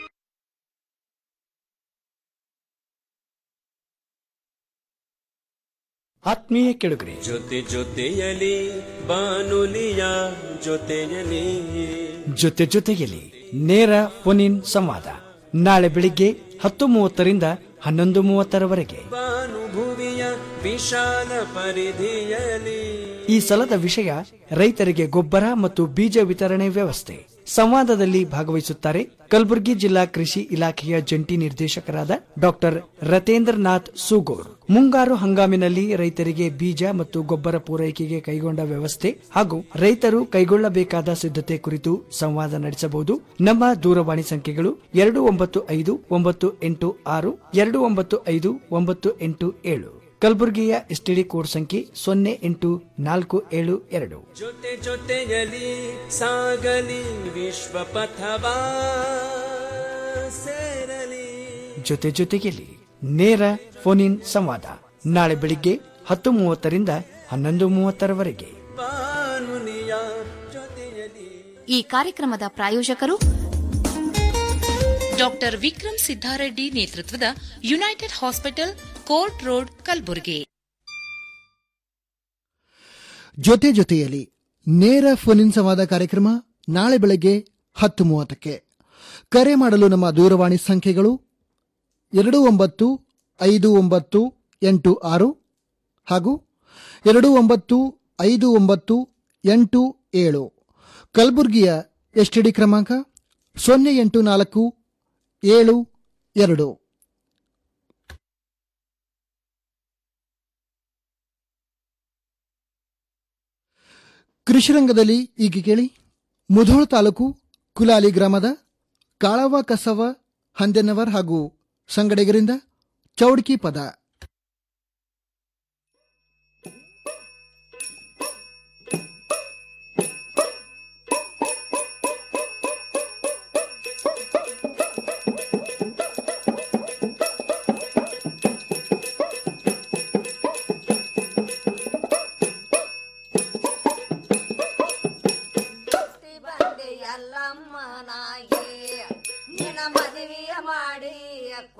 ಆತ್ಮೀಯ ಕೆಳುಗರೆ ಜೊತೆ ಜೊತೆಯಲಿ ಬಾನುಲಿಯ ಜೊತೆಯಲಿ ಜೊತೆ ಜೊತೆಯಲ್ಲಿ ನೇರ ಫೋನ್ ಸಂವಾದ ನಾಳೆ ಬೆಳಿಗ್ಗೆ ಹತ್ತು ಮೂವತ್ತರಿಂದ ಹನ್ನೊಂದು ಮೂವತ್ತರವರೆಗೆ ಭಾನುಭುವಿಯ ವಿಶಾಲ ಪರಿಧಿಯಲಿ ಈ ಸಲದ ವಿಷಯ ರೈತರಿಗೆ ಗೊಬ್ಬರ ಮತ್ತು ಬೀಜ ವಿತರಣೆ ವ್ಯವಸ್ಥೆ ಸಂವಾದದಲ್ಲಿ ಭಾಗವಹಿಸುತ್ತಾರೆ ಕಲಬುರಗಿ ಜಿಲ್ಲಾ ಕೃಷಿ ಇಲಾಖೆಯ ಜಂಟಿ ನಿರ್ದೇಶಕರಾದ ಡಾಕ್ಟರ್ ರತೇಂದ್ರನಾಥ್ ಸೂಗೋರ್ ಮುಂಗಾರು ಹಂಗಾಮಿನಲ್ಲಿ ರೈತರಿಗೆ ಬೀಜ ಮತ್ತು ಗೊಬ್ಬರ ಪೂರೈಕೆಗೆ ಕೈಗೊಂಡ ವ್ಯವಸ್ಥೆ ಹಾಗೂ ರೈತರು ಕೈಗೊಳ್ಳಬೇಕಾದ ಸಿದ್ಧತೆ ಕುರಿತು ಸಂವಾದ ನಡೆಸಬಹುದು ನಮ್ಮ ದೂರವಾಣಿ ಸಂಖ್ಯೆಗಳು ಎರಡು ಒಂಬತ್ತು ಐದು ಒಂಬತ್ತು ಎಂಟು ಆರು ಎರಡು ಒಂಬತ್ತು ಐದು ಒಂಬತ್ತು ಎಂಟು ಏಳು ಕಲಬುರಗಿಯ ಎಸ್ಟಿಡಿ ಕೋಡ್ ಸಂಖ್ಯೆ ಸೊನ್ನೆ ಎಂಟು ನಾಲ್ಕು ಏಳು ಎರಡು ಜೊತೆ ಜೊತೆಯಲಿ ಸಾಗಲಿ ವಿಶ್ವ ಪಥವಾ ಸೇರಲಿ ಜೊತೆ ಜೊತೆಯಲ್ಲಿ ನೇರ ಫೋನ್ ಇನ್ ಸಂವಾದ ನಾಳೆ ಬೆಳಿಗ್ಗೆ ಹತ್ತು ಮೂವತ್ತರಿಂದ ಹನ್ನೊಂದು ಮೂವತ್ತರವರೆಗೆ ಬಾನುಲಿಯ ಜೊತೆಯಲಿ ಈ ಕಾರ್ಯಕ್ರಮದ ಪ್ರಾಯೋಜಕರು ಡಾಕ್ಟರ್ ವಿಕ್ರಮ್ ಸಿದ್ದಾರೆಡ್ಡಿ ನೇತೃತ್ವದ united hospital court road Kalaburagi ಜೊತೆ ಜೊತೆಯಲ್ಲಿ ನೇರ ಫೋನಿನ್ ಸಂವಾದ ಕಾರ್ಯಕ್ರಮ ನಾಳೆ ಬೆಳಗ್ಗೆ ಹತ್ತು ಮೂವತ್ತಕ್ಕೆ ಕರೆ ಮಾಡಲು ನಮ್ಮ ದೂರವಾಣಿ ಸಂಖ್ಯೆಗಳು ಎರಡು ಒಂಬತ್ತು ಐದು ಒಂಬತ್ತು ಎಂಟು ಆರು ಹಾಗೂ ಎರಡು ಒಂಬತ್ತು ಐದು ಒಂಬತ್ತು ಎಂಟು ಏಳು ಕಲಬುರಗಿಯ ಎಸ್ಟಿಡಿ ಕ್ರಮಾಂಕ ಸೊನ್ನೆ ಎಂಟು ನಾಲ್ಕು ಏಳು ಎರಡು ಕೃಷಿರಂಗದಲ್ಲಿ ಈಗ ಕೇಳಿ ಮುಧೋಳ ತಾಲೂಕು ಕುಲಾಲಿ ಗ್ರಾಮದ ಕಾಳವ ಕಸವ ಹಂದೆನ್ನವರ್ ಹಾಗೂ ಸಂಗಡಿಗರಿಂದ ಚೌಡ್ಕಿ ಪದ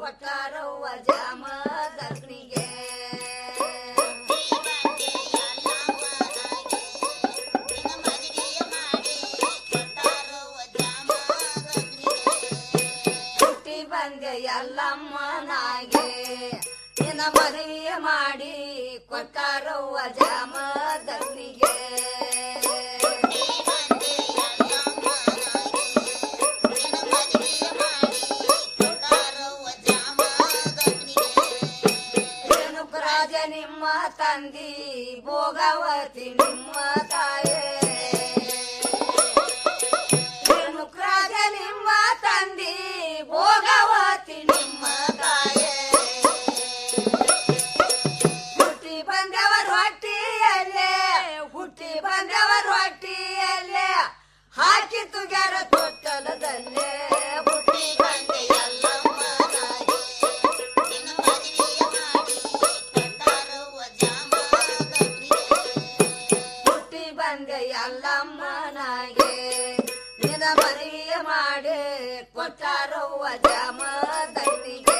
ಕೊಟ್ಟಾರವ್ವ ಜಾಮದಗ್ನಿಗೆ ಹುಟ್ಟಿ ಬಂದೆ ಎಲ್ಲಮ್ಮನಾಗೆ ನಿನ್ನ ಮದುವೆ ಮಾಡಿ ಕೊಟ್ಟಾರವ್ವ ಜಾಮದಗ್ನಿಗೆ ರೇಣುಕರಾಜ ನಿಮ್ಮ ತಂದಿ ಭೋಗವತಿ ನಿಮ್ಮ ತಾಯೇ ರೇಣುಕರಾಜ ನಿಮ್ಮ ತಂದಿ ಭೋಗವತಿ ನಿಮ್ಮ ತಾಯೇ ಹುಟ್ಟಿ ಬಂದವರ ಹೊಟ್ಟಿಯಲ್ಲೇ ಹುಟ್ಟಿ ಬಂದವರ ಹೊಟ್ಟಿಯಲ್ಲೇ ಹಾಕಿ ತುಗ್ಯಾರ ತೊಟ್ಟಲದಲ್ಲೇ ಹುಟ್ಟಿ ಬಂದೆ ಎಲ್ಲಮ್ಮನಾಗಿ ಹುಟ್ಟಿ ಬಂದೆ ಎಲ್ಲಮ್ಮನಾಗೆ ನಿನ ಮದುವೆ ಮಾಡಿ ಕೊಟ್ಟಾರವ್ವ ಜಾಮದಗ್ನಿಗೆ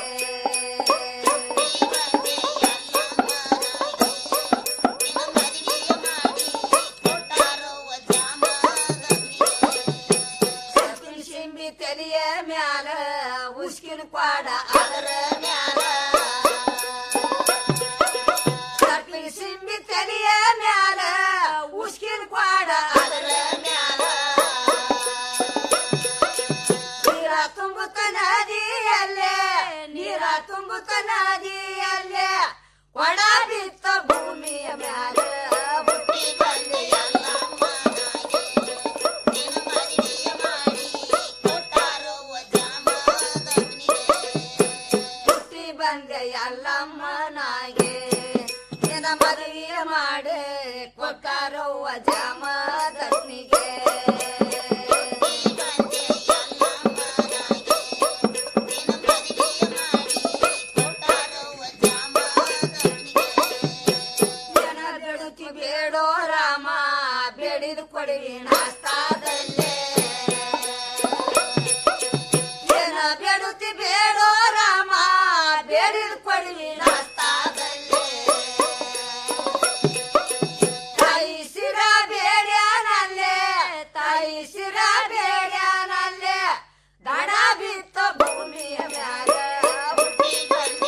ಸತ್ತಿ ಶಿಂಬಿ ತಲೆಯ ಮ್ಯಾಲ ಉಸ್ಕಿನ ಕ್ವಾಡ ಅದರ ಮ್ಯಾಲ ಸಟ್ಲಿ ಸಿಂಬಿ ತಲೆಯ ಮ್ಯಾಲ ಉಸ್ಕಿನ ಕ್ವಾಡ ಅದರ ಮ್ಯಾಲ ನೀರ ತುಂಬುತ್ತ ನದಿಯಲ್ಲೇ ನೀರ ತುಂಬುತ್ತ ನದಿಯಲ್ಲೇ ಕೊಡ ಬಿತ್ತ ಭೂಮಿಯ ಮ್ಯಾಲ ಹುಟ್ಟಿ ಬಂದೆ ಹುಟ್ಟಿ ಬಂದೆ ಎಲ್ಲಮ್ಮನಾಗೆ ನಿನ್ನ ಮದುವೆ ಮಾಡಿ ಕೊಟ್ಟಾರವ್ವ ಜಾಮದಗ್ನಿಗೆ ಜನ ಬೆಡುತ್ತಿ ಬೇಡೋ ರಾಮ ಬೇಡಿದ ಕೊಡುವಿ ನಾಸ್ತಾದಲ್ಲೇ ಜನ ಬೇಡುತ್ತಿ ಬೇಡೋ ರಾಮ ಬೇಡಿದ ಕೊಡುವಿ ನಾಸ್ತಾದಲ್ಲೇ ತಾಯಿ ಸಿರ ಬೇಡ್ಯಾನಲ್ಲೇ ತಾಯಿ ಸಿರ ಬೇಡ್ಯಾನಲ್ಲೇ ದಡ ಬಿತ್ತ ಭೂಮಿಯ ಮ್ಯಾಲ ಹುಟ್ಟಿ ಬಂದೆ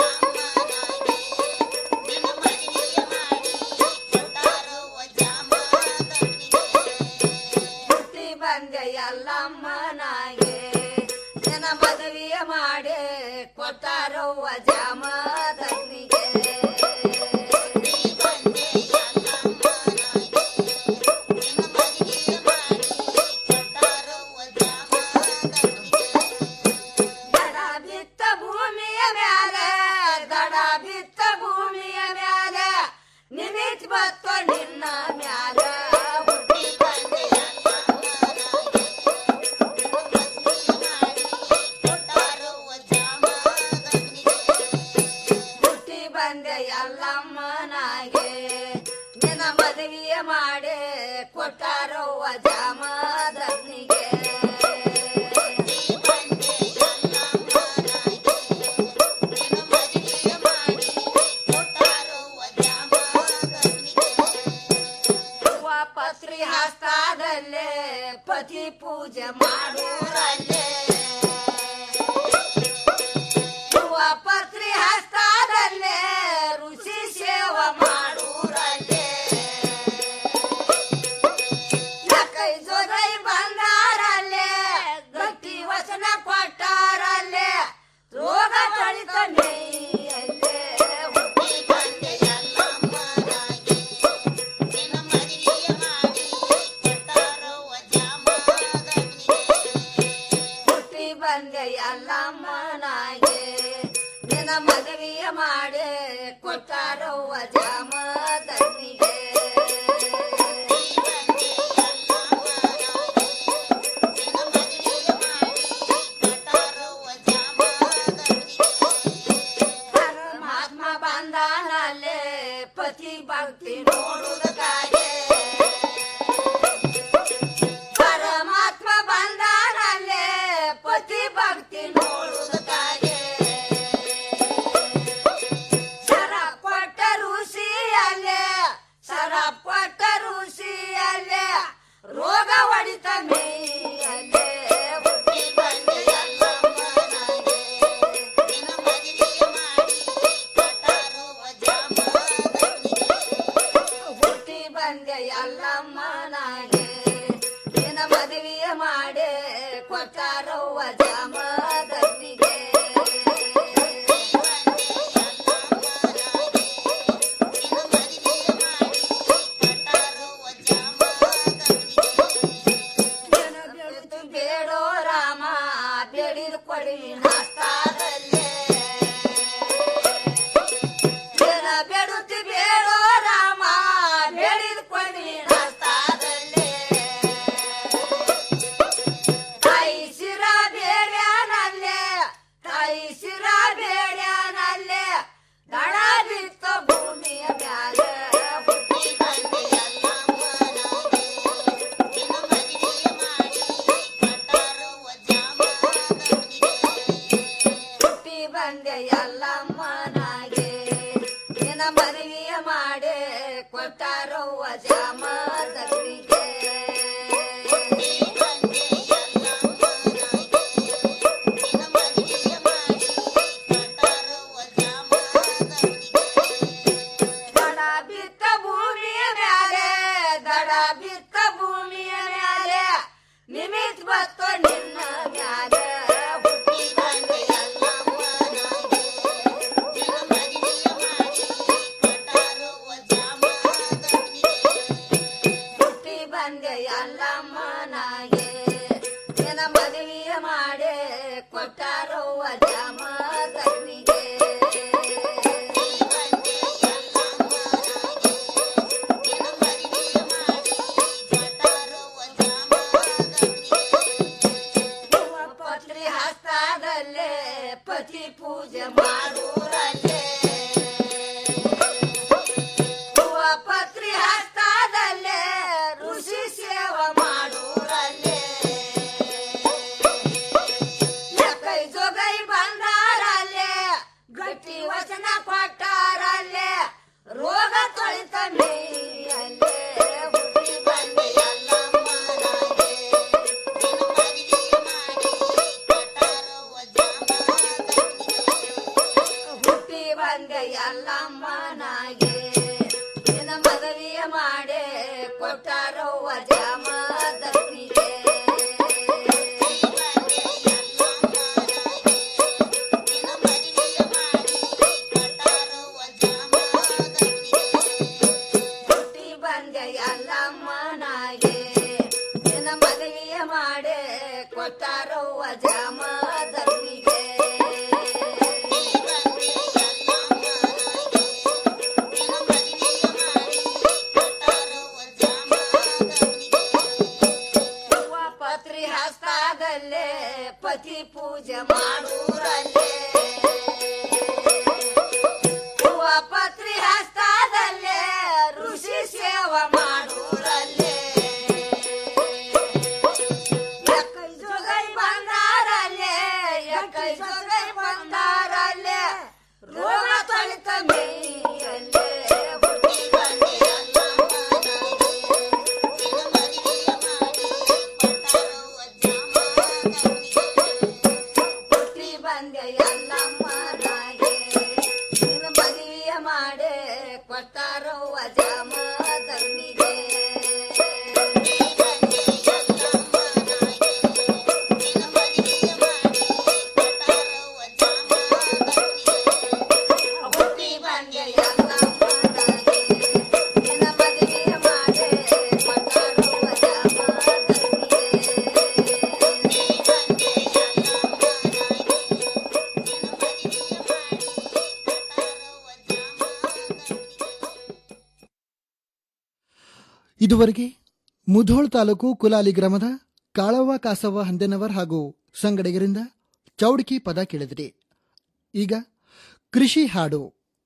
ಹುಟ್ಟಿ ಬಂದೆ ಎಲ್ಲಮ್ಮನಾಗೆ ನಿನ್ನ ಮದುವೆ ಮಾಡಿ ಕೊಟ್ಟಾರವ್ವ ಜಾಮದಗ್ನಿಗೆ ದಡ ಬಿತ್ತ ಭೂಮಿಯ ಮ್ಯಾಲೆ ದಡ ಬಿತ್ತ ಭೂಮಿಯ ಮ್ಯಾಲೆ ನಿಮಿತ್ ಬತ್ತ ನಿನ್ನ ಮ್ಯಾಲ ಹುಟ್ಟಿ ಬಂದೆ ಹುಟ್ಟಿ ಬಂದೆ ಎಲ್ಲಮ್ಮನಾಗೆ ನಿನ್ನ ಮದುವೆ ಮಾಡಿ ಕೊಟ್ಟಾರವ್ವ ಜಾಮದಗ್ನಿಗೆ ಹೂವ ಪತ್ರಿ ಹಸ್ತಾದಲ್ಲೇ ಪತಿ ಪೂಜೆ ಮಾಡೂರಲ್ಲೇ ಹೂವ ಪತ್ರಿ ಹಸ್ತಾದಲ್ಲೇ ಋಷಿ ಸೇವ ಮಾಡೂರಲ್ಲೇ ಕೈ ಜೋದೈ ಬಂದಾರಲ್ಲೇ ಗಟ್ಟಿ ವಚನ ಕೊಟ್ಟಾರಲ್ಲೇ ರೋಗ ತಳಿತ ಮೇಯಲ್ಲೇ ಹುಟ್ಟಿ ಬಂದೆ ಎಲ್ಲಮ್ಮನಾಗಿ ಹುಟ್ಟಿ ಬಂದೆ ಎಲ್ಲಮ್ಮನಾಗೆ ನಿನ್ನ ಮದುವೆ ಮಾಡಿ ಕೊಟ್ಟಾರವ್ವ ಜಾಮದಗ್ನಿಗೆ ಪರಮಾತ್ಮ ಬಂದಾನಲ್ಲೇ ಪತಿ ಭಕ್ತಿ ನೋಡುವುದಕ್ಕಾಗೆ ಪರಮಾತ್ಮ ಬಂದಾನಲ್ಲೇ ಪತಿ ಭಕ್ತಿ ನೋಡುವುದಕ್ಕಾಗೆ ಬಿತ್ತ ಭೂಮಿಯ ಮ್ಯಾಲೆ ನಿಮಿತ್ ಬತ್ತು ನಿನ್ನ ಮ್ಯಾಲೆ ಹುಟ್ಟಿ ಬಂದೆ ಎಲ್ಲಮ್ಮನಾಗೆ. ನಿನ್ನ ಮದುವೆಯ ಮಾಡಿ ಕೊಟ್ಟಾರುವ ಜಾಮದಗ್ನಿಗೆ. ಹುಟ್ಟಿ ಬಂದೆ ಎಲ್ಲಮ್ಮನಾಗೆ ನಿನ್ನ ಮದುವೆಯ ಮಾಡಿ ಕೊಟ್ಟಾರುವ ಜಾಮದಗ್ನಿಗೆ. ಪತ್ರಿ ಹಸ್ತದಲ್ಲೇ ಪತಿ ಪೂಜೆ ಮಾಡೂರಲ್ಲೇ ಹೂವ ಪತ್ರಿ ಹಸ್ತದಲ್ಲೇ ಋಷಿ ಸೇವೆ ಮಾಡೂರಲ್ಲೇ ಎಕೈ ಜೊಗೈ ಬಂದಾರಲ್ಲೇ ಗಟ್ಟಿ ವಚನ ಕೊಟ್ಟಾರಲ್ಲೇ ರೋಗ ತೊಳಿತ ಮೇಯಲ್ಲೇ ಹುಟ್ಟಿ ಬಂದೆ ಎಲ್ಲಮ್ಮನಾಗೆ. ಹುಟ್ಟಿ ಬಂದೆ ಎಲ್ಲಮ್ಮನಾಗೆ ನಿನ್ನ ಮದುವೆಯ ಮಾಡಿ ಕೊಟ್ಟಾರೋ ಜಾಮದಗ್ನಿಗೆ ಹುಟ್ಟಿ ಬಂದೆ ಎಲ್ಲಮ್ಮನಾಗೆ ನಿನ್ನ ಮದುವೆಯ ಮಾಡಿ ಕೊಟ್ಟಾರೋ ಜಾಮದಗ್ನಿಗೆ ಹೂವ ಪತ್ರಿ ಹಸ್ತದಲ್ಲೇ ಪತಿ ಪೂಜೆ ಮಾಡೂರಲ್ಲೇ ಹೂವ ಪತ್ರಿ ಹಸ್ತದಲ್ಲೇ ಋಷಿ ಸೇವೆ ಮಾಡೂರಲ್ಲೇ ಎಕ್ಕೈ ಜೋಗೈ ಬಂದಾರಲ್ಲೇ ಎಕ್ಕೈ ಜೋಗೈ ಬಂದಾರಲ್ಲೇ ರೋಗ ತೊಳಿತ ಮೇಯಲ್ಲೇ ಹುಟ್ಟಿ ಬಂದೆ ಹುಟ್ಟಿ ಬಂದೆ ಎಲ್ಲಮ್ಮನಾಗೆ ನಿನ್ನ ಮದುವೆಯ ಮಾಡಿ ಕೊಟ್ಟಾರೋ ಜಾಮದಗ್ನಿಗೆ ಹುಟ್ಟಿ ಬಂದೆ ಎಲ್ಲಮ್ಮನಾಗೆ ನಿನ್ನ ಮದುವೆಯ ಮಾಡಿ ಕೊಟ್ಟಾರೋ ಇದುವರೆಗೆ ಮುಧೋಳ್ ತಾಲೂಕು ಕುಲಾಲಿ ಗ್ರಾಮದ ಕಾಳವ್ವ ಕಾಸವ್ವ ಹಂದೆನವರ್ ಹಾಗೂ ಸಂಗಡಿಗರಿಂದ ಚೌಡ್ಕಿ ಪದ ಕೇಳಿದಿರಿ ಈಗ ಕೃಷಿ ಹಾಡು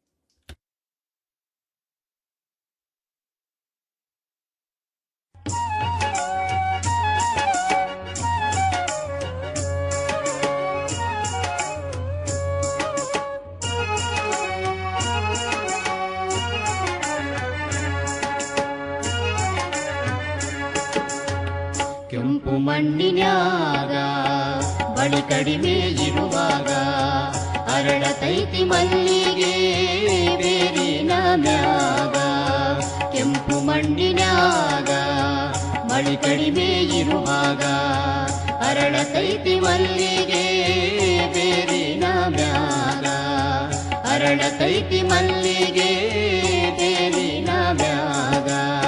ಕೆಂಪು ಮಣ್ಣಿನ್ಯಾಗ ಬಳಿ ಕಡಿಮೆ ಇರುವಾಗ ಅರಳತೈತಿ ಮಲ್ಲಿಗೆ ಬೇರಿನ ಮ್ಯಾಗ ಕೆಂಪು ಮಣ್ಣಿನ್ಯಾಗ ಮಳಿ ಕಡಿಮೆ ಇರುವಾಗ ಅರಳತೈತಿ ಮಲ್ಲಿಗೆ ಬೇರಿನ ಮ್ಯಾಗ ಅರಳತೈತಿ ಮಲ್ಲಿಗೆ ಬೇರಿನ ಮ್ಯಾಗ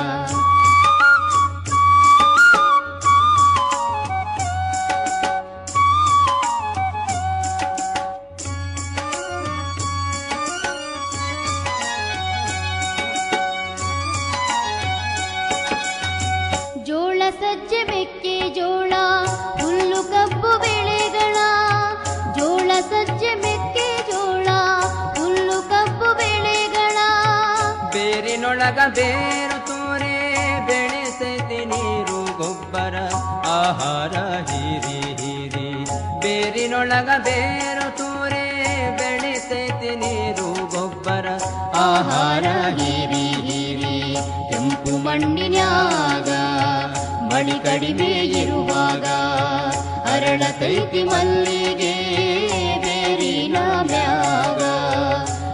ಜೋಳ ಸಜ್ಜೆ ಮೆಕ್ಕೆ ಜೋಳ ಹುಲ್ಲು ಕಬ್ಬು ಬೆಳೆಗಳ ಜೋಳ ಸಜ್ಜೆ ಮೆಕ್ಕೆ ಜೋಳ ಹುಲ್ಲು ಕಬ್ಬು ಬೆಳೆಗಳ ಬೇರಿನೊಳಗ ಬೇರು ತೋರೆ ಬೆಳೆಸೈತಿ ನೀರು ಗೊಬ್ಬರ ಆಹಾರ ಹೀರಿ ಹೀರಿ ಬೇರಿನೊಳಗ ಬೇರು ತೋರೆ ಬೆಳೆಸೈತಿ ನೀರು ಗೊಬ್ಬರ ಆಹಾರ ಹೀರಿ ಹೀರಿ ಕೆಂಪು ಮಣ್ಣಿನ್ಯಾಗ ಮಳಿ ಕಡಿಮೆ ಇರುವಾಗ ಅರಳತೈತಿ ಮಲ್ಲಿಗೆ ಬೇರಿನ ಮ್ಯಾಗ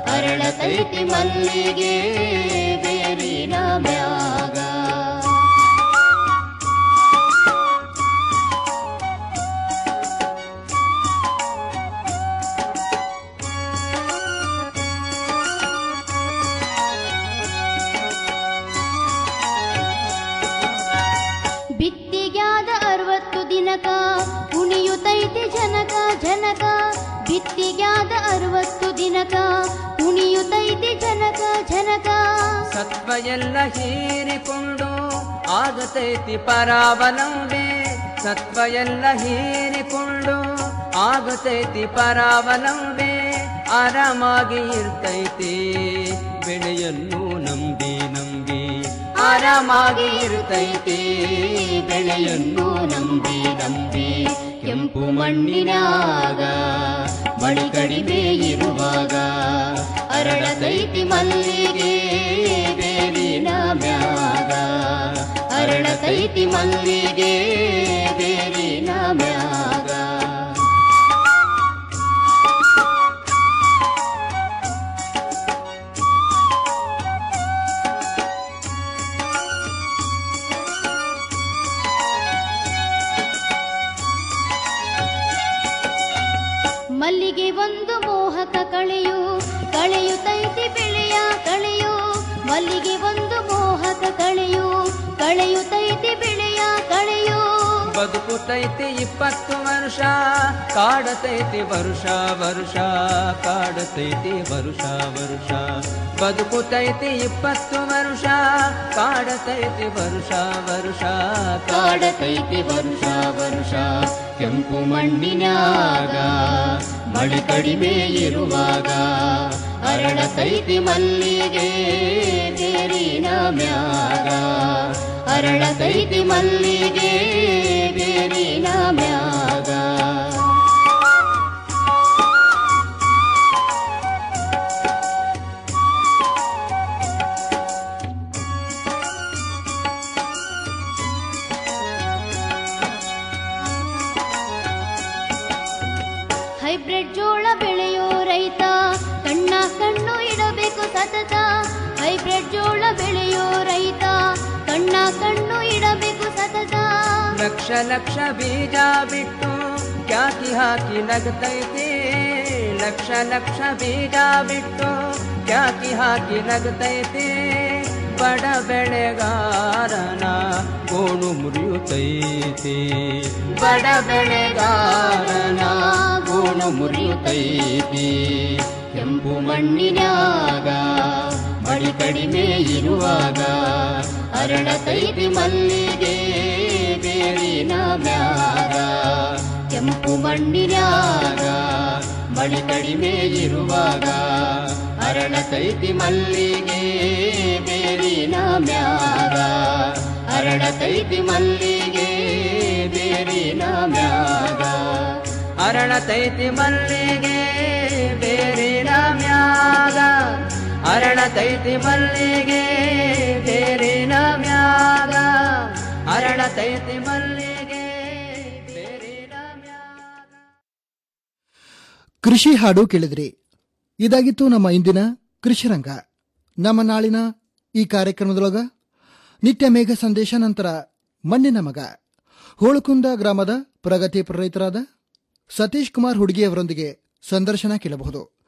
ಅರಳತೈತಿ ಮಲ್ಲಿಗೆ ಬೇರಿನ ಮ್ಯಾಗ ದಿನಕ ಕುಣಿಯುತ್ತೈತಿ ಜನಕ ಜನಕ ಬಿತ್ತಿಗ್ಯಾದ ಅರವತ್ತು ದಿನಕ ಕುಣಿಯುತ್ತೈತಿ ಜನಕ ಜನಕ ಸತ್ವ ಎಲ್ಲ ಹೀರಿಕೊಂಡು ಆಗತೈತಿ ಪರಾವಲಂಬೆ ಸತ್ವ ಎಲ್ಲ ಹೀರಿಕೊಂಡು ಆಗತೈತಿ ಪರಾವಲಂಬೆ ಆರಾಮಾಗಿ ಇರ್ತೈತಿ ಬೆಳೆಯನ್ನು ನಂಬಿ ನಂಬಿ ಆರಾಮಾಗಿ ಇರ್ತೈತಿ ಬೆಳೆಯನ್ನು ನಂಬಿ ನಂಬಿ ಕೆಂಪು ಮಣ್ಣಿನಾಗ ಮಳಿ ಕಡಿಮೆ ಇರುವಾಗ ಅರಳತೈತಿ ಮಲ್ಲಿಗೆ ಬೇರಿನ ಮ್ಯಾಗ ಅರಳತೈತಿ ಮಲ್ಲಿಗೆ ಬೇರಿನ ಮ್ಯಾಗ ಮಲ್ಲಿಗೆ ಒಂದು ಮೋಹಕ ಕಳೆಯು ಕಳೆಯುತ್ತೈತಿ ಬೆಳೆಯ ಕಳೆಯು ಮಲ್ಲಿಗೆ ಒಂದು ಮೋಹಕ ಕಳೆಯು ಕಳೆಯುತ್ತೈತಿ ಬೆಳೆಯ ಕಳೆಯು ಬದುಕುತೈತಿ ಇಪ್ಪತ್ತು ವರ್ಷ ಕಾಡತೈತಿ ವರುಷ ವರುಷ ಕಾಡತೈತಿ ವರುಷ ವರುಷ ಬದುಕುತೈತಿ ಇಪ್ಪತ್ತು ವರ್ಷ ಕಾಡತೈತಿ ವರುಷ ವರುಷ ಕಾಡತೈತಿ ವರುಷ ವರುಷ ಕೆಂಪು ಮಣ್ಣಿನಾಗ ಮಳಿ ಕಡಿಮೆ ಇರುವಾಗ ಅರಳತೈತಿ ಮಲ್ಲಿಗೆ ಬೇರಿನ ಮ್ಯಾಗ ಅರಳತೈತಿ ಮಲ್ಲಿಗೆ ಬೇರಿನ ಮ್ಯಾಗ ಹೈಬ್ರಿಡ್ ಜೋಳ ಬೆಳೆಯೋ ರೈತ ಕಣ್ಣ ಕಣ್ಣು ಇಡಬೇಕು ಸತತ ಹೈಬ್ರಿಡ್ ಜೋಳ ಬೆಳೆಯೋ ರೈತ ಕಣ್ಣ ಕಣ್ಣು ಇಡಬೇಕು ಸತತ ಲಕ್ಷ ಲಕ್ಷ ಬೀಜ ಬಿಟ್ಟು ಕ್ಯಾಕಿ ಹಾಕಿ ನಗತೈತಿ ಲಕ್ಷ ಲಕ್ಷ ಬೀಜ ಬಿಟ್ಟು ಕ್ಯಾಕಿ ಹಾಕಿ ನಗತೈತಿ ಬಡ ಬೆಳೆಗಾರನ ಗೋಣು ಮುರಿಯುತ್ತೈತಿ ಬಡ ಬೆಳೆಗಾರನ ಗೋಣು ಮುರಿಯುತ್ತೈತಿ ಕೆಂಪು ಮಣ್ಣಿನಾಗ ಮಳಿ ಕಡಿಮೆ ಇರುವಾಗ ಅರಳತೈತಿ ಮಲ್ಲಿಗೆ ಬೇರಿನ ಮ್ಯಾಗ ಕೆಂಪು ಮಣ್ಣಿನಾಗ ಮಳಿ ಕಡಿಮೆ ಇರುವಾಗ ಅರಳತೈತಿ ಮಲ್ಲಿಗೆ ಬೇರಿನ ಮ್ಯಾಗ ಅರಳತೈತಿ ಮಲ್ಲಿಗೆ ಬೇರಿನ ಮ್ಯಾಗ ಅರಳತೈತಿ ಮಲ್ಲಿಗೆ ಬೇರಿನ ಮ್ಯಾಗ ಅರಳತೈತಿ ಮಲ್ಲಿಗೆ ಬೇರಿನ ಮ್ಯಾಗ ಅರಳತೈತಿ ಮಲ್ಲಿಗೆ ಕೃಷಿ ಹಾಡು ಕೇಳಿದ್ರಿ ಇದಾಗಿತ್ತು ನಮ್ಮ ಇಂದಿನ ಕೃಷಿ ರಂಗ ನಮ್ಮ ನಾಳಿನ ಈ ಕಾರ್ಯಕ್ರಮದೊಳಗ ನಿತ್ಯ ಮೇಘ ಸಂದೇಶ ನಂತರ ಮಣ್ಣಿನ ಮಗ ಹೋಳುಕುಂದ ಗ್ರಾಮದ ಪ್ರಗತಿಪರ ರೈತರಾದ ಸತೀಶ್ ಕುಮಾರ್ ಹುಡುಗಿ ಅವರೊಂದಿಗೆ ಸಂದರ್ಶನ ಕೇಳಬಹುದು